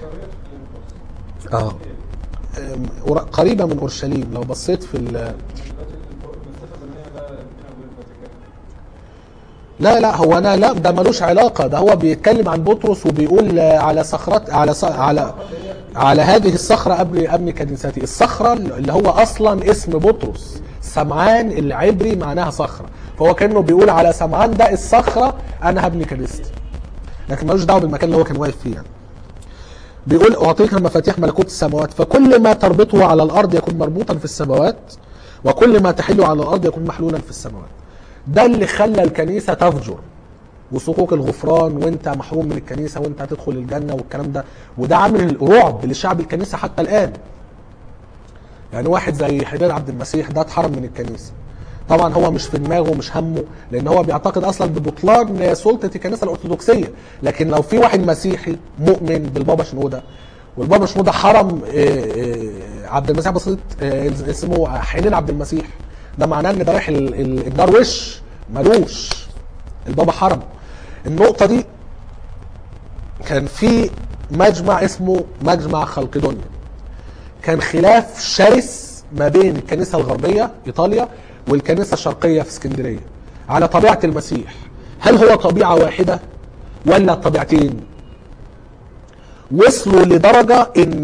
اه أم، قر- قريبه من اورشليم لو بصيت في ال- المسافه الزمنيه بقى بينها وبين الفاتيكان لا لا هو انا لا ده ملوش علاقه ده هو بيتكلم عن بطرس وبيقول آه، على صخرات على ص... على على هذه الصخره قبل ابني كنيستي الصخره اللي هو اصلا اسم بطرس سمعان العبري معناها صخره فهو كانه بيقول على سمعان ده الصخره انا هبني كنيستي لكن ملوش دعوه بالمكان اللي هو كان واقف فيه يعني بيقول اعطيك مفاتيح ملكوت السماوات فكل ما تربطه على الارض يكون مربوطا في السماوات وكل ما تحله على الارض يكون محلولا في السماوات ده اللي خلى الكنيسه تفجر وصكوك الغفران وانت محروم من الكنيسه وانت هتدخل الجنه والكلام ده وده عامل رعب لشعب الكنيسه حتى الان يعني واحد زي حجاج عبد المسيح ده اتحرم من الكنيسه طبعا هو مش في دماغه مش همه لان هو بيعتقد اصلا ببطلان سلطه الكنيسه الارثوذكسيه لكن لو في واحد مسيحي مؤمن بالبابا شنوده والبابا شنوده حرم آه، آه، عبد المسيح بسيط آه، اسمه حنين عبد المسيح ده معناه ان ده رايح ال- ال- النار وش ملوش البابا حرم النقطه دي كان في مجمع اسمه مجمع خلقدونيا كان خلاف شرس ما بين الكنيسه الغربيه ايطاليا والكنيسه الشرقيه في اسكندريه على طبيعه المسيح هل هو طبيعه واحده ولا طبيعتين وصلوا لدرجه ان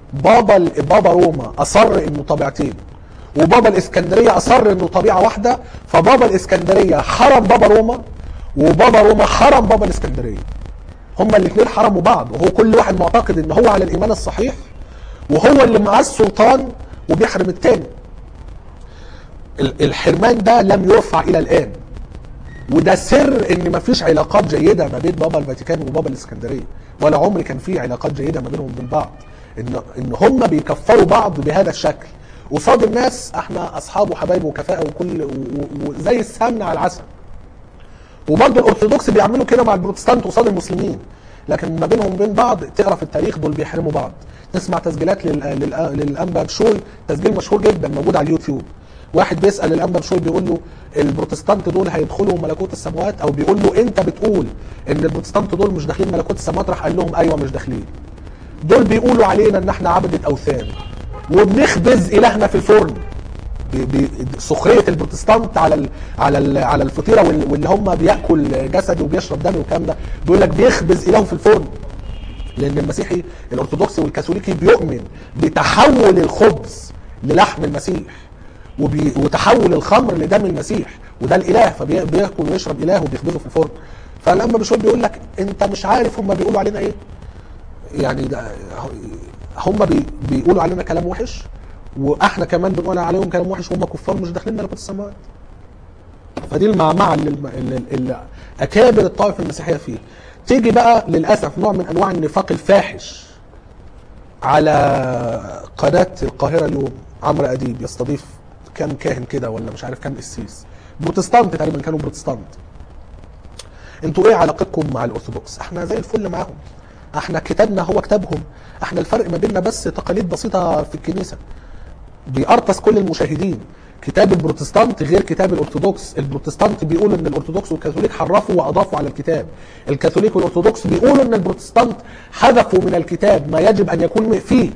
بابا بابا روما اصر انه طبيعتين وبابا الاسكندريه اصر انه طبيعه واحده فبابا الاسكندريه حرم بابا روما وبابا روما حرم بابا الاسكندريه هما الاثنين حرموا بعض وهو كل واحد معتقد ان هو على الايمان الصحيح وهو اللي معاه السلطان وبيحرم التاني ال- الحرمان ده لم يرفع الى الان وده سر ان مفيش علاقات جيده ما بين بابا الفاتيكان وبابا الاسكندريه ولا عمر كان في علاقات جيده ما بينهم وبين بعض ان ان هم بيكفروا بعض بهذا الشكل قصاد الناس احنا اصحاب وحبايب وكفاءه وكل و- و- وزي السمن على العسل وبرضه الارثوذكس بيعملوا كده مع البروتستانت قصاد المسلمين لكن ما بينهم وبين بعض تقرا في التاريخ دول بيحرموا بعض تسمع تسجيلات لل... لل... للانبا بشوي تسجيل مشهور جدا موجود على اليوتيوب واحد بيسال الانبا بشوي بيقول له البروتستانت دول هيدخلوا ملكوت السماوات او بيقول له انت بتقول ان البروتستانت دول مش داخلين ملكوت السماوات راح قال لهم ايوه مش داخلين دول بيقولوا علينا ان احنا عبدة اوثان وبنخبز الهنا في الفرن ب- ب- سخريه البروتستانت على ال على ال على الفطيره وال- واللي هم بياكل جسدي وبيشرب دمي والكلام ده بيقول لك بيخبز الهه في الفرن لان المسيحي الارثوذكسي والكاثوليكي بيؤمن بتحول الخبز للحم المسيح وبي وتحول الخمر لدم المسيح وده الاله فبياكل ويشرب اله وبيخبزه في الفرن فلما بشوف بيقول لك انت مش عارف هم بيقولوا علينا ايه يعني ده هم بي بيقولوا علينا كلام وحش واحنا كمان بنقول عليهم كلام وحش وهم كفار مش داخلين ملكوت السماوات فدي المعمعه اللي, اللي, اللي اكابر الطائفه المسيحيه فيه تيجي بقى للاسف نوع من انواع النفاق الفاحش على قناه القاهره اليوم عمرو اديب يستضيف كام كاهن كده ولا مش عارف كام قسيس بروتستانت تقريبا كانوا بروتستانت انتوا ايه علاقتكم مع الارثوذكس احنا زي الفل معاهم احنا كتابنا هو كتابهم احنا الفرق ما بيننا بس تقاليد بسيطه في الكنيسه بيقرطس كل المشاهدين كتاب البروتستانت غير كتاب الارثوذكس البروتستانت بيقولوا ان الارثوذكس والكاثوليك حرفوا واضافوا على الكتاب الكاثوليك والارثوذكس بيقولوا ان البروتستانت حذفوا من الكتاب ما يجب ان يكون فيه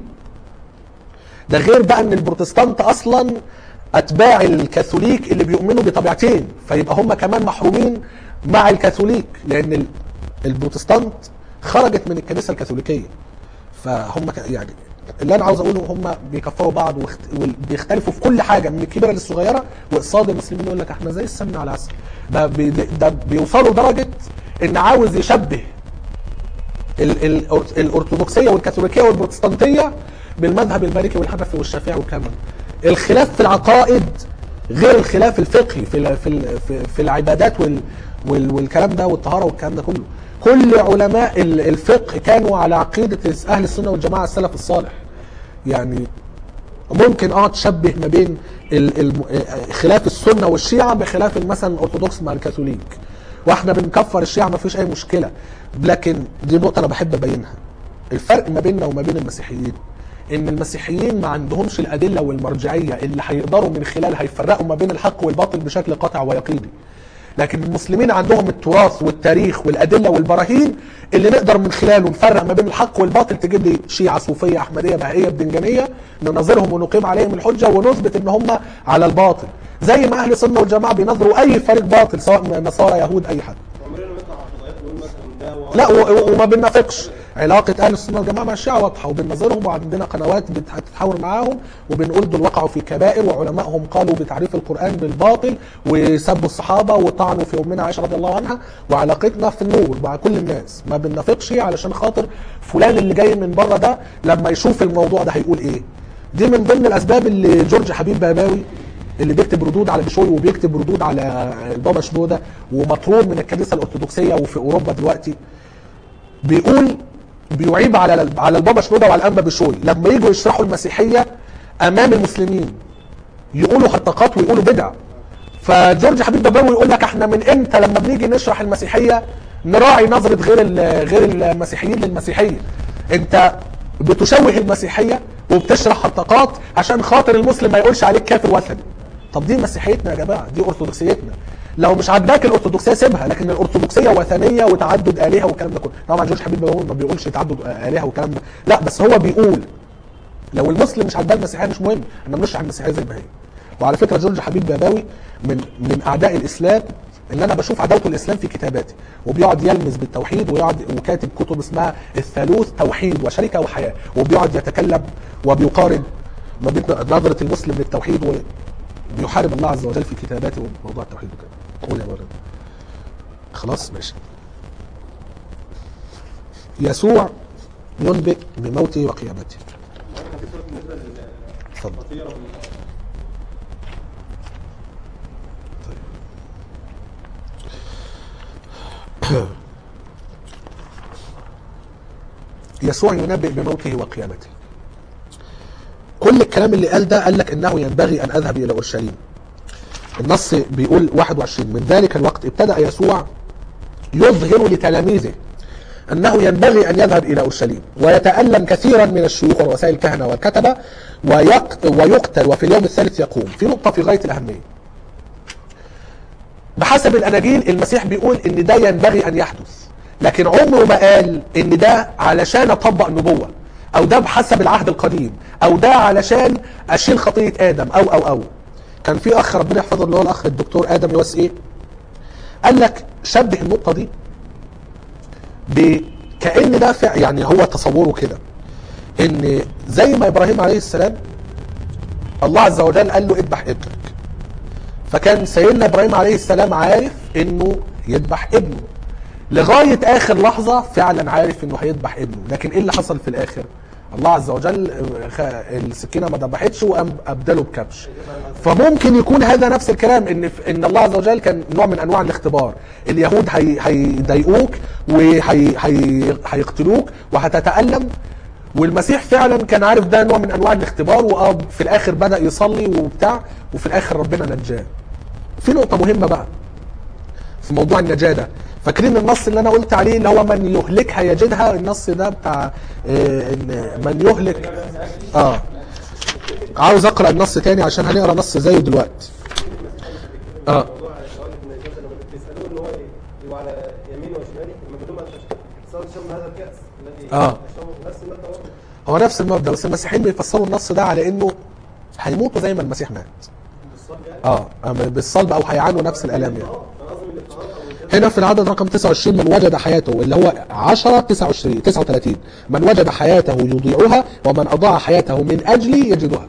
ده غير بقى ان البروتستانت اصلا اتباع الكاثوليك اللي بيؤمنوا بطبيعتين فيبقى هم كمان محرومين مع الكاثوليك لان ال- البروتستانت خرجت من الكنيسه الكاثوليكيه فهم ك- يعني اللي انا عاوز اقوله هم بيكفروا بعض واخت- وبيختلفوا في كل حاجه من الكبيره للصغيره واقصاد المسلمين يقول لك احنا زي السمن على العسل ده بي ده بيوصلوا لدرجه ان عاوز يشبه ال- ال- الارثوذكسيه والكاثوليكيه والبروتستانتيه بالمذهب المالكي والحنفي والشافعي والكلام ده. الخلاف في العقائد غير الخلاف الفقهي في ال- في ال- في, في العبادات وال وال والكلام ده والطهاره والكلام ده كله كل علماء ال- الفقه كانوا على عقيده اهل السنه والجماعه السلف الصالح يعني ممكن اه تشبه ما بين ال- الم- آه، خلاف السنه والشيعه بخلاف مثلا الارثوذكس مع الكاثوليك واحنا بنكفر الشيعه ما فيش اي مشكله لكن دي نقطه انا بحب ابينها الفرق ما بيننا وما بين المسيحيين ان المسيحيين ما عندهمش الادله والمرجعيه اللي هيقدروا من خلالها يفرقوا ما بين الحق والباطل بشكل قاطع ويقيني لكن المسلمين عندهم التراث والتاريخ والادله والبراهين اللي نقدر من خلاله نفرق ما بين الحق والباطل تجيب لي شيعه صوفيه احمديه بهائيه بدنجانيه نناظرهم ونقيم عليهم الحجه ونثبت ان هم على الباطل زي ما اهل السنه والجماعه بينظروا اي فريق باطل سواء نصارى يهود اي حد عمرنا ما نطلع على الفضائيات ونقول مثلا ده و- لا و- و- وما بننافقش علاقة أهل السنة والجماعة مع الشيعة واضحة وبننظرهم وعندنا قنوات بت- بتتحاور معاهم وبنقول دول وقعوا في كبائر وعلمائهم قالوا بتعريف القرآن بالباطل وسبوا الصحابة وطعنوا في أمنا عائشة رضي الله عنها وعلاقتنا في النور مع كل الناس ما بننافقش علشان خاطر فلان اللي جاي من بره ده لما يشوف الموضوع ده هيقول إيه دي من ضمن الأسباب اللي جورج حبيب باباوي اللي بيكتب ردود على بشوي وبيكتب ردود على البابا شنودة ومطرود من الكنيسة الأرثوذكسية وفي أوروبا دلوقتي بيقول بيعيب على على البابا شنودة وعلى الانبا بشوي لما يجوا يشرحوا المسيحيه امام المسلمين يقولوا هرطقات ويقولوا بدع فجورج حبيب باباوي يقول لك احنا من امتى لما بنيجي نشرح المسيحيه نراعي نظره غير ال- غير المسيحيين للمسيحيه انت بتشوه المسيحيه وبتشرح هرطقات عشان خاطر المسلم ما يقولش عليك كافر وثني طب دي مسيحيتنا يا جماعه دي ارثوذكسيتنا لو مش عاجباك الارثوذكسيه سيبها لكن الارثوذكسيه وثنيه وتعدد الهه والكلام ده كله طبعا جورج حبيب باباوي ما بيقولش تعدد الهه والكلام ده لا بس هو بيقول لو المسلم مش عاجباه المسيحيه مش مهم احنا بنشرح المسيحيه زي ما هي وعلى فكره جورج حبيب باباوي من من اعداء الاسلام ان انا بشوف عداوه الاسلام في كتاباتي وبيقعد يلمز بالتوحيد ويقعد وكاتب كتب اسمها الثالوث توحيد وشركه وحياه وبيقعد يتكلم وبيقارن ما بين نظره المسلم للتوحيد وبيحارب الله عز وجل في كتاباته وموضوع التوحيد وكده قول يا مولانا خلاص ماشي يسوع ينبئ بموته وقيامته بالنسبه اتفضل للخطيره وال- يسوع ينبئ بموته وقيامته كل الكلام اللي قال ده قال لك انه ينبغي ان اذهب الى اورشليم النص بيقول 21 من ذلك الوقت ابتدا يسوع يظهر لتلاميذه انه ينبغي ان يذهب الى اورشليم ويتالم كثيرا من الشيوخ ورؤساء الكهنه والكتبه ويق- ويقتل وفي اليوم الثالث يقوم في نقطه في غايه الاهميه بحسب الاناجيل المسيح بيقول ان ده ينبغي ان يحدث لكن عمره ما قال ان ده علشان اطبق نبوه او ده بحسب العهد القديم او ده علشان اشيل خطيه ادم او او او كان في اخ ربنا يحفظه اللي هو الاخ الدكتور ادم يوس ايه قال لك شبه النقطه دي بكأن ده فع- يعني هو تصوره كده ان زي ما ابراهيم عليه السلام الله عز وجل قال له اذبح ابنك فكان سيدنا ابراهيم عليه السلام عارف انه يذبح ابنه لغايه اخر لحظه فعلا عارف انه هيذبح ابنه لكن ايه اللي حصل في الاخر الله عز وجل خ- السكينه ما ذبحتش وقام ابدله بكبش فممكن يكون هذا نفس الكلام ان ان الله عز وجل كان نوع من انواع الاختبار اليهود هي- هيضايقوك وهيقتلوك وهتتالم والمسيح فعلا كان عارف ده نوع من انواع الاختبار وفي الاخر بدا يصلي وبتاع وفي الاخر ربنا نجاه في نقطه مهمه بقى في موضوع النجاة ده فاكرين النص اللي انا قلت عليه اللي هو من يهلكها يجدها النص ده بتاع آه، إن من يهلك اه عاوز اقرا النص تاني عشان هنقرا نص زيه دلوقتي اه موضوع سؤال ابن الجوزة لما بتسالوه ان هو يبقى على يمينه وشماله لما بيقول له انت صار شم هذا الكاس الذي آه. تشربه نفس الماده برضه هو نفس المبدا بس المسيحيين بيفسروا النص ده على انه هيموتوا زي ما المسيح مات بالصلب يعني اه أما بالصلب او هيعانوا نفس الالام يعني اه انا قصدي من الاضطراب او من كده هنا في العدد رقم 29 من وجد حياته اللي هو 10 29 39 من وجد حياته يضيعها ومن اضاع حياته من اجلي يجدها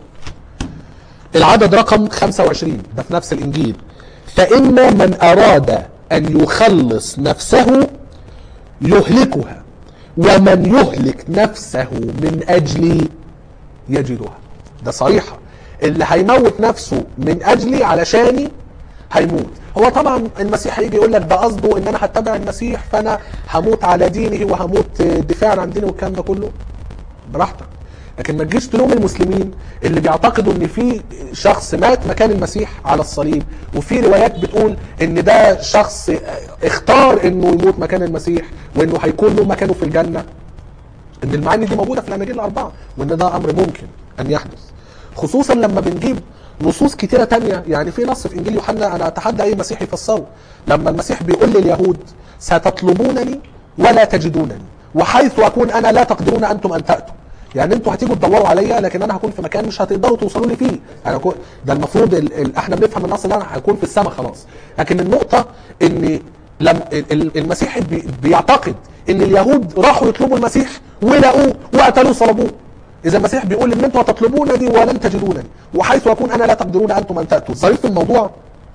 العدد رقم 25 ده في نفس الانجيل فان من اراد ان يخلص نفسه يهلكها ومن يهلك نفسه من اجلي يجدها ده صريحة اللي هيموت نفسه من اجلي علشاني هيموت هو طبعا المسيح هيجي يقول لك ده قصده ان انا هتبع المسيح فانا هموت على دينه وهموت دفاعا عن دينه والكلام ده كله براحتك لكن ما تجيش تلوم المسلمين اللي بيعتقدوا ان في شخص مات مكان المسيح على الصليب وفي روايات بتقول ان ده شخص اختار انه يموت مكان المسيح وانه هيكون له مكانه في الجنه ان المعاني دي موجوده في الاناجيل الاربعه وان ده امر ممكن ان يحدث خصوصا لما بنجيب نصوص كتيرة تانية يعني في نص في انجيل يوحنا انا اتحدى اي مسيحي يفسره لما المسيح بيقول لليهود ستطلبونني ولا تجدونني وحيث اكون انا لا تقدرون انتم ان تاتوا يعني انتوا هتيجوا تدوروا عليا لكن انا هكون في مكان مش هتقدروا توصلوا لي فيه انا هكون ده المفروض ال... ال... احنا بنفهم النص ده انا هكون في السماء خلاص لكن النقطه ان لم ال- ال- المسيحي بي... بيعتقد ان اليهود راحوا يطلبوا المسيح ولقوه وقتلوه صلبوه اذا المسيح بيقول ان انتوا هتطلبونني ولن تجدونني وحيث اكون انا لا تقدرون انتم ان تاتوا الظريف في الموضوع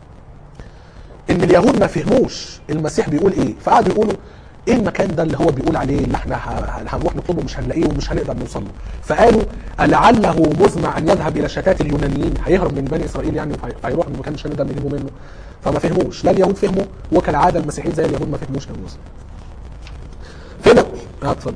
ان اليهود ما فهموش المسيح بيقول ايه فقعدوا يقولوا ايه المكان ده اللي هو بيقول عليه اللي احنا ه- هنروح نطلبه مش هنلاقيه ومش هنقدر نوصل له فقالوا لعله مزمع ان يذهب الى شتات اليونانيين هيهرب من بني اسرائيل يعني وهي- هيروح من مكان مش هنقدر نجيبه منه فما فهموش لا اليهود فهموا وكالعاده المسيحيين زي اليهود ما فهموش يا موسى فين اه اتفضل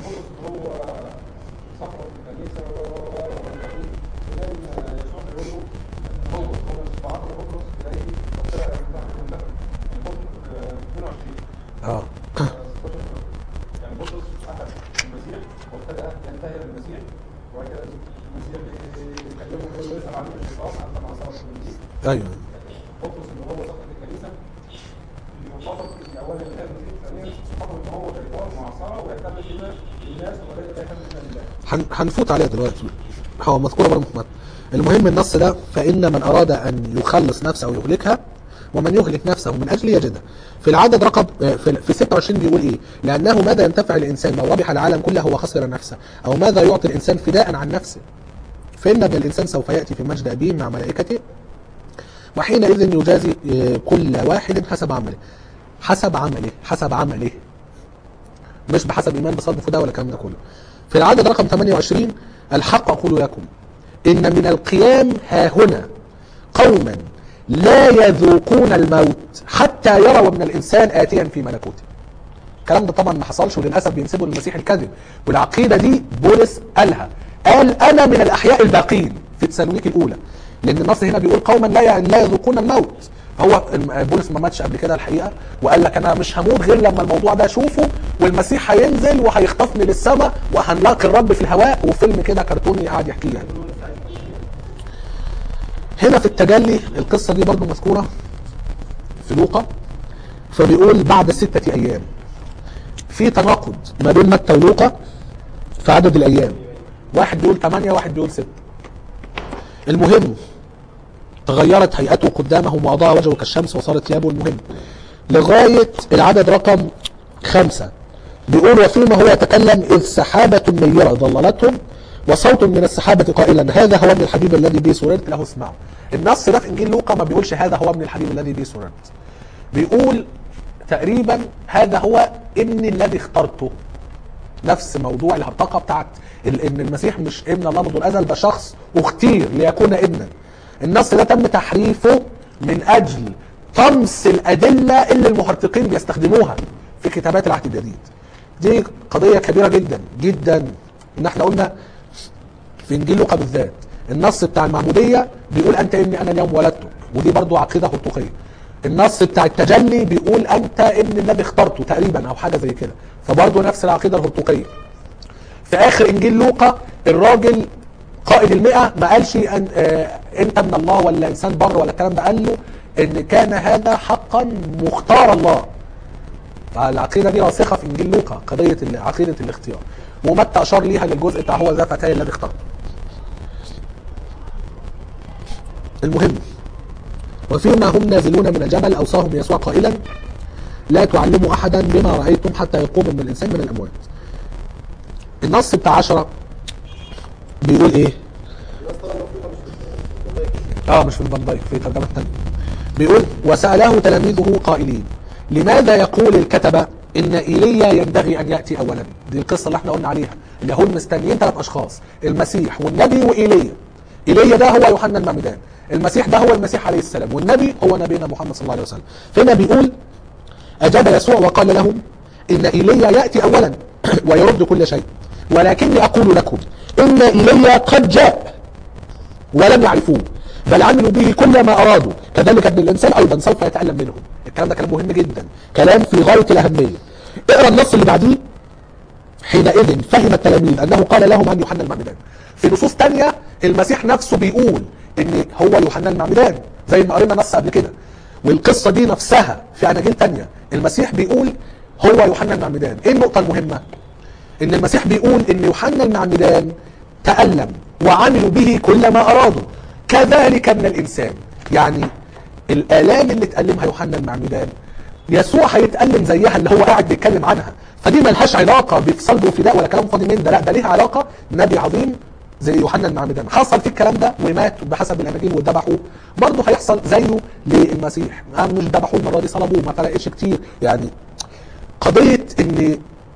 اه يعني بطرس اخذ المسيح وابتدى ينتهي بالمسيح وبعد كده المسيح بيكلمه يقول له اسال عن الشيطان انت مع صلاه الانجيل ايوه بطرس اللي هو سقط الكنيسه يعتبر في اولا كان المسيح ثانيا سقط ان هو شيطان معصره ويعتمد كده الناس وبدات تعتمد كده لله هن- هنفوت عليها دلوقتي هو مذكوره بره محمد المهم النص ده فان من اراد ان يخلص نفسه او يهلكها ومن يهلك نفسه من اجل يجدها في العدد رقم آه، في في 26 بيقول ايه لانه ماذا ينتفع الانسان لو ربح العالم كله وخسر نفسه او ماذا يعطي الانسان فداء عن نفسه فان ابن الانسان سوف ياتي في مجد ابيه مع ملائكته وحينئذ يجازي آه، كل واحد حسب عمله حسب عمله حسب عمله مش بحسب ايمان بصدق فدا ولا الكلام ده كله في العدد رقم 28 الحق اقول لكم ان من القيام ها هنا قوما لا يذوقون الموت حتى يروا ابن الانسان اتيا في ملكوته الكلام ده طبعا ما حصلش وللاسف بينسبوا للمسيح الكذب والعقيده دي بولس قالها قال انا من الاحياء الباقين في تسالونيك الاولى لان النص هنا بيقول قوما لا لا يذوقون الموت هو الم- بولس ما ماتش قبل كده الحقيقه وقال لك انا مش هموت غير لما الموضوع ده اشوفه والمسيح هينزل وهيخطفني للسماء وهنلاقي الرب في الهواء وفيلم كده كرتوني قاعد يحكي يعني هنا في التجلي القصه دي برضو مذكوره في لوقا فبيقول بعد ستة أيام في تناقض ما بين متى ولوقا في عدد الأيام واحد بيقول 8 واحد بيقول 6 المهم تغيرت هيئته قدامه وأضاء وجهه كالشمس وصارت ثيابه المهم لغاية العدد رقم خمسة بيقول وفيما هو يتكلم إذ سحابة نيرة ظللتهم وصوت من السحابة قائلا هذا هو ابن الحبيب الذي به سررت له اسمعوا النص ده في إنجيل لوقا ما بيقولش هذا هو ابن الحبيب الذي به سررت بيقول تقريبا هذا هو ابني الذي اخترته نفس موضوع الهرطقه بتاعت ال- ان المسيح مش ابن الله منذ الازل ده شخص اختير ليكون ابنا النص ده تم تحريفه من اجل طمس الادله اللي المهرطقين بيستخدموها في كتابات العهد الجديد دي قضيه كبيره جدا جدا ان احنا قلنا في انجيل لوقا بالذات النص بتاع المعموديه بيقول انت ابني انا اليوم ولدتك ودي برضو عقيده هرطقيه النص بتاع التجلي بيقول انت ابن الذي اخترته تقريبا او حاجه زي كده فبرضو نفس العقيده الهرطقيه في اخر انجيل لوقا الراجل قائد المئة ما قالش أن آه انت من الله ولا انسان بر ولا الكلام ده قال له ان كان هذا حقا مختار الله فالعقيده دي راسخه في انجيل لوقا قضيه ال- عقيده الاختيار ومتى اشار ليها للجزء بتاع هو ذا فتاي الذي اختار المهم وفيما هم نازلون من الجبل اوصاهم يسوع قائلا لا تعلموا احدا بما رايتم حتى يقوم ابن الانسان من الاموات النص بتاع عشرة بيقول ايه اه مش في الفان دايك في ترجمه ثانيه بيقول وساله تلاميذه قائلين لماذا يقول الكتبه ان ايليا ينبغي ان ياتي اولا دي القصه اللي احنا قلنا عليها اليهود مستنيين ثلاث اشخاص المسيح والنبي وايليا ايليا ده هو يوحنا المعمدان المسيح ده هو المسيح عليه السلام والنبي هو نبينا محمد صلى الله عليه وسلم فهنا بيقول أجاب يسوع وقال لهم إن إيليا يأتي أولا ويرد كل شيء ولكني أقول لكم إن إيليا قد جاء ولم يعرفوه بل عملوا به كل ما أرادوا كذلك ابن الإنسان أيضا سوف يتألم منهم الكلام ده كلام مهم جدا كلام في غاية الأهمية اقرأ النص اللي بعديه حينئذ فهم التلاميذ انه قال لهم عن يوحنا المعمدان في نصوص تانية المسيح نفسه بيقول ان هو يوحنا المعمدان زي ما قرينا نص قبل كده والقصة دي نفسها في اناجيل تانية المسيح بيقول هو يوحنا المعمدان ايه النقطة المهمة ان المسيح بيقول ان يوحنا المعمدان تألم وعملوا به كل ما ارادوا كذلك من الانسان يعني الالام اللي تألمها يوحنا المعمدان يسوع هيتألم زيها اللي هو قاعد بيتكلم عنها فدي ملهاش علاقة بصلب وفداء ولا كلام فاضي من ده لا ده ليها علاقة نبي عظيم زي يوحنا المعمدان حصل فيه الكلام ده ومات بحسب الاناجيل وذبحوه برضه هيحصل زيه للمسيح آه مش ذبحوه المره دي صلبوه ما فرقش كتير يعني قضيه ان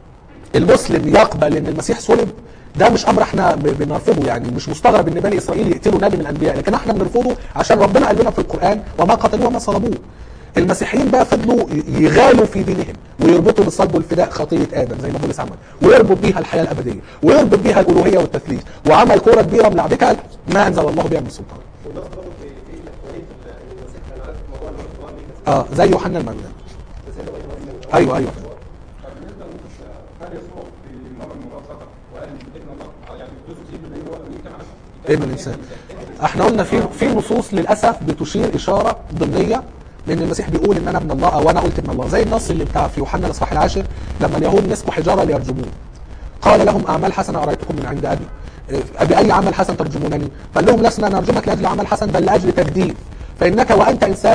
المسلم يقبل ان المسيح صلب ده مش امر احنا ب- بنرفضه يعني مش مستغرب ان بني اسرائيل يقتلوا نبي من الانبياء لكن احنا بنرفضه عشان ربنا قال لنا في القران وما قتلوه وما صلبوه المسيحيين بقى فضلوا ي- يغالوا في دينهم ويربطوا بالصلب والفداء خطيه ادم زي ما بولس عمل ويربط بيها الحياه الابديه ويربط بيها الالوهيه والتثليث وعمل كوره كبيره ملعبكه ما انزل الله بها من سلطان والناس برضه في في احتماليه ال- المسيح كان عارف موضوع الاختبار دي اه زي يوحنا المعمدان بس هي بقى ايوه ايوه بالنسبه للنصوص هل يسوع في مره من المرات ذكر وقال ابن الله يعني جزء اللي هو مين كان عنه ابن الانسان احنا قلنا في في نصوص للاسف بتشير اشاره ضمنيه لان المسيح بيقول ان انا ابن الله او انا قلت ابن الله زي النص اللي بتاع في يوحنا الاصحاح العاشر لما اليهود مسكوا حجاره ليرجموه قال لهم اعمال حسنه اريتكم من عند ابي إيه، باي عمل حسن ترجمونني قال لهم لسنا نرجمك لاجل عمل حسن بل لاجل تجديد فانك وانت انسان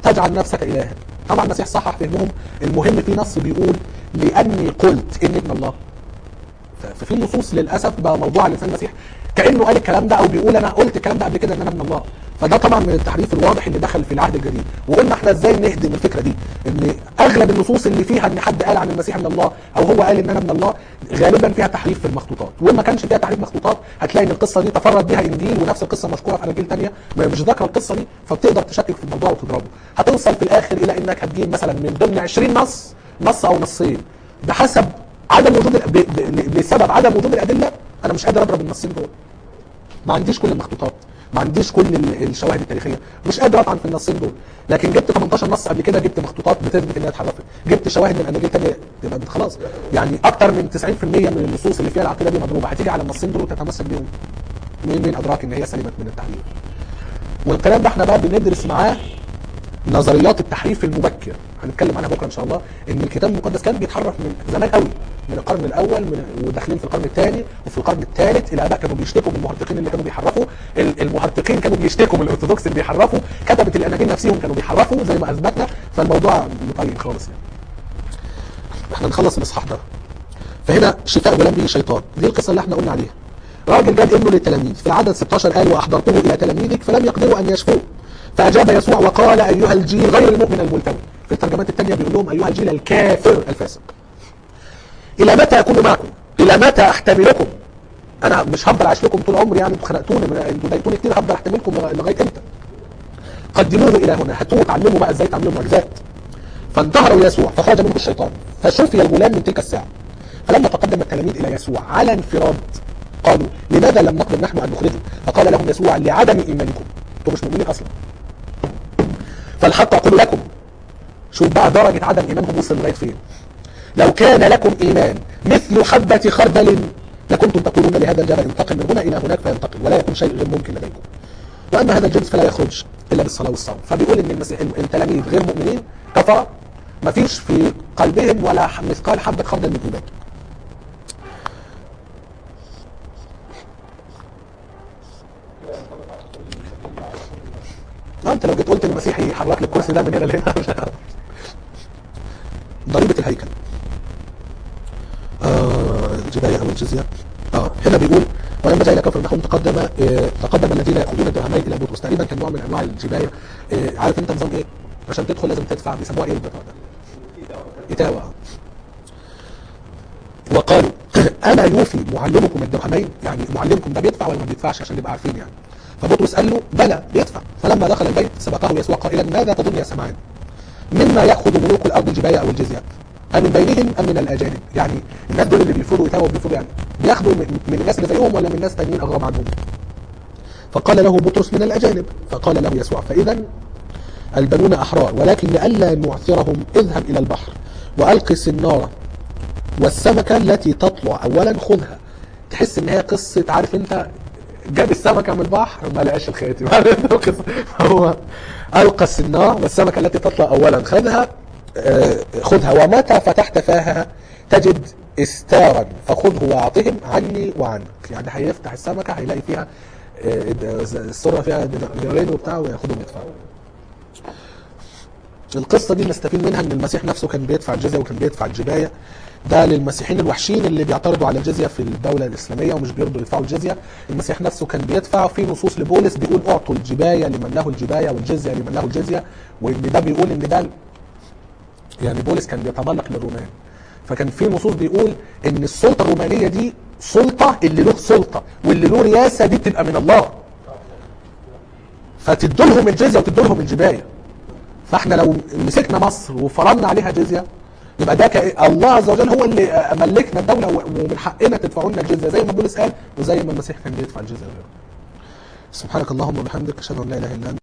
تجعل نفسك الها طبعا المسيح صحح فهمهم المهم في نص بيقول لاني قلت اني ابن الله ف- ففي نصوص للاسف بقى موضوع على لسان المسيح كانه قال الكلام ده او بيقول انا قلت الكلام ده قبل كده ان انا ابن الله فده طبعا من التحريف الواضح اللي دخل في العهد الجديد وقلنا احنا ازاي نهدم الفكره دي ان اغلب النصوص اللي فيها ان حد قال عن المسيح من الله او هو قال ان انا من الله غالبا فيها تحريف في المخطوطات وما كانش فيها تحريف مخطوطات هتلاقي ان القصه دي تفرد بها انجيل ونفس القصه مشكوره في اناجيل ثانيه مش ذاكره القصه دي فبتقدر تشكك في الموضوع وتضربه هتوصل في الاخر الى انك هتجيب مثلا من ضمن 20 نص نص او نصين بحسب عدم وجود ال- ب- ب- بسبب عدم وجود الادله انا مش قادر اضرب النصين دول ما عنديش كل المخطوطات ما عنديش كل ال- الشواهد التاريخيه مش قادر اطعن في النصين دول لكن جبت 18 نص قبل كده جبت مخطوطات بتثبت انها اتحرفت جبت شواهد من اناجيل ثانيه يبقى انت خلاص يعني اكتر من 90% من النصوص اللي فيها العقيده دي مضروبه هتيجي على النصين دول وتتمسك بيهم مين مين ادراك ان هي سلمت من التحريف والكلام ده احنا بقى بندرس معاه نظريات التحريف المبكر هنتكلم عنها بكره ان شاء الله ان الكتاب المقدس كان بيتحرف من زمان قوي من القرن الاول من وداخلين في القرن الثاني وفي القرن الثالث الاباء كانوا بيشتكوا من المهرطقين اللي كانوا بيحرفوا ال- المهرطقين كانوا بيشتكوا من الارثوذكس اللي بيحرفوا كتبه الاناجيل نفسهم كانوا بيحرفوا زي ما اثبتنا فالموضوع مطين خالص يعني احنا نخلص الاصحاح ده فهنا شفاء ولم به شيطان دي القصه اللي احنا قلنا عليها راجل جاب ابنه للتلاميذ في العدد 16 قال واحضرته الى تلاميذك فلم يقدروا ان يشفوه فاجاب يسوع وقال ايها الجيل غير المؤمن الملتوي في الترجمات الثانيه بيقول لهم ايها الجيل الكافر الفاسق الى متى اكون معكم الى متى احتملكم انا مش هفضل عايش لكم طول عمري يعني انتوا خنقتوني انتوا ضايقتوني كتير هفضل احتملكم لغايه امتى قدموه الى هنا هاتوه اتعلموا بقى ازاي تعملوا معجزات فانتهروا يسوع فخرج منه الشيطان فشفي الغلام من تلك الساعه فلما تقدم التلاميذ الى يسوع على انفراد قالوا لماذا لم نقدر نحن ان نخرجه فقال لهم يسوع لعدم ايمانكم انتوا مش مؤمنين اصلا فالحق اقول لكم شوف بقى درجه عدم ايمانهم وصل لغايه فين لو كان لكم ايمان مثل حبه خردل لكنتم تقولون لهذا الجبل انتقل من هنا الى هناك فينتقل ولا يكون شيء غير ممكن لديكم واما هذا الجنس فلا يخرج الا بالصلاه والصوم فبيقول ان المسيح التلاميذ غير مؤمنين كفره ما فيش في قلبهم ولا مثقال حبه خردل من ايمان آه، انت لو جيت قلت المسيح يحرك لي الكرسي ده من هنا لهنا مش هتعرف. ضريبه الهيكل آه الجبايه او الجزيه اه هنا بيقول ولما جاء الى كفر نحوم تقدم آه تقدم الذين ياخذون الدرهمين الى بطرس تقريبا كان نوع من انواع الجبايه آه عارف انت نظام ايه عشان تدخل لازم تدفع بيسموها ايه البتاع ده اتاوه وقالوا انا يوفي معلمكم الدرهمين يعني معلمكم ده بيدفع ولا ما بيدفعش عشان نبقى عارفين يعني فبطرس قال له بلى بيدفع فلما دخل البيت سبقه يسوع قائلا ماذا تظن يا سمعان مما ياخذ ملوك الارض الجبايه او الجزيه أم من بينهم ام من الاجانب يعني الناس دول اللي بيفرضوا يتاووا بيفرضوا يعني بياخدوا من من الناس اللي زيهم ولا من ناس تانيين اغرب عنهم فقال له بطرس من الاجانب فقال له يسوع فاذا البنون احرار ولكن لئلا نعثرهم اذهب الى البحر والق السناره والسمكه التي تطلع اولا خذها تحس ان هي قصه عارف انت جاب السمكه من البحر ما لقاش الخاتم هو القى السناره والسمكه التي تطلع اولا خذها آه، خذها ومتى فتحت فاها تجد استارا فخذه واعطهم عني وعنك يعني هيفتح السمكه هيلاقي فيها آه، السره فيها دينارين وبتاع وياخدهم يدفعوا القصة دي نستفيد منها ان المسيح نفسه كان بيدفع الجزية وكان بيدفع الجباية ده للمسيحيين الوحشين اللي بيعترضوا على الجزية في الدولة الإسلامية ومش بيرضوا يدفعوا الجزية المسيح نفسه كان بيدفع في نصوص لبولس بيقول اعطوا الجباية لمن له الجباية والجزية لمن له الجزية وان ده بيقول ان ده يعني بولس كان بيتملق للرومان فكان في نصوص بيقول ان السلطة الرومانية دي سلطة اللي له سلطة واللي له رياسة دي بتبقى من الله فتدولهم الجزية وتدولهم الجباية فاحنا لو مسكنا مصر وفرضنا عليها جزيه يبقى ده كأ- الله عز وجل هو اللي ملكنا الدوله و- ومن حقنا تدفعوا لنا الجزيه زي ما بولس قال وزي ما المسيح كان بيدفع الجزيه غيره. سبحانك اللهم وبحمدك اشهد ان لا اله الا انت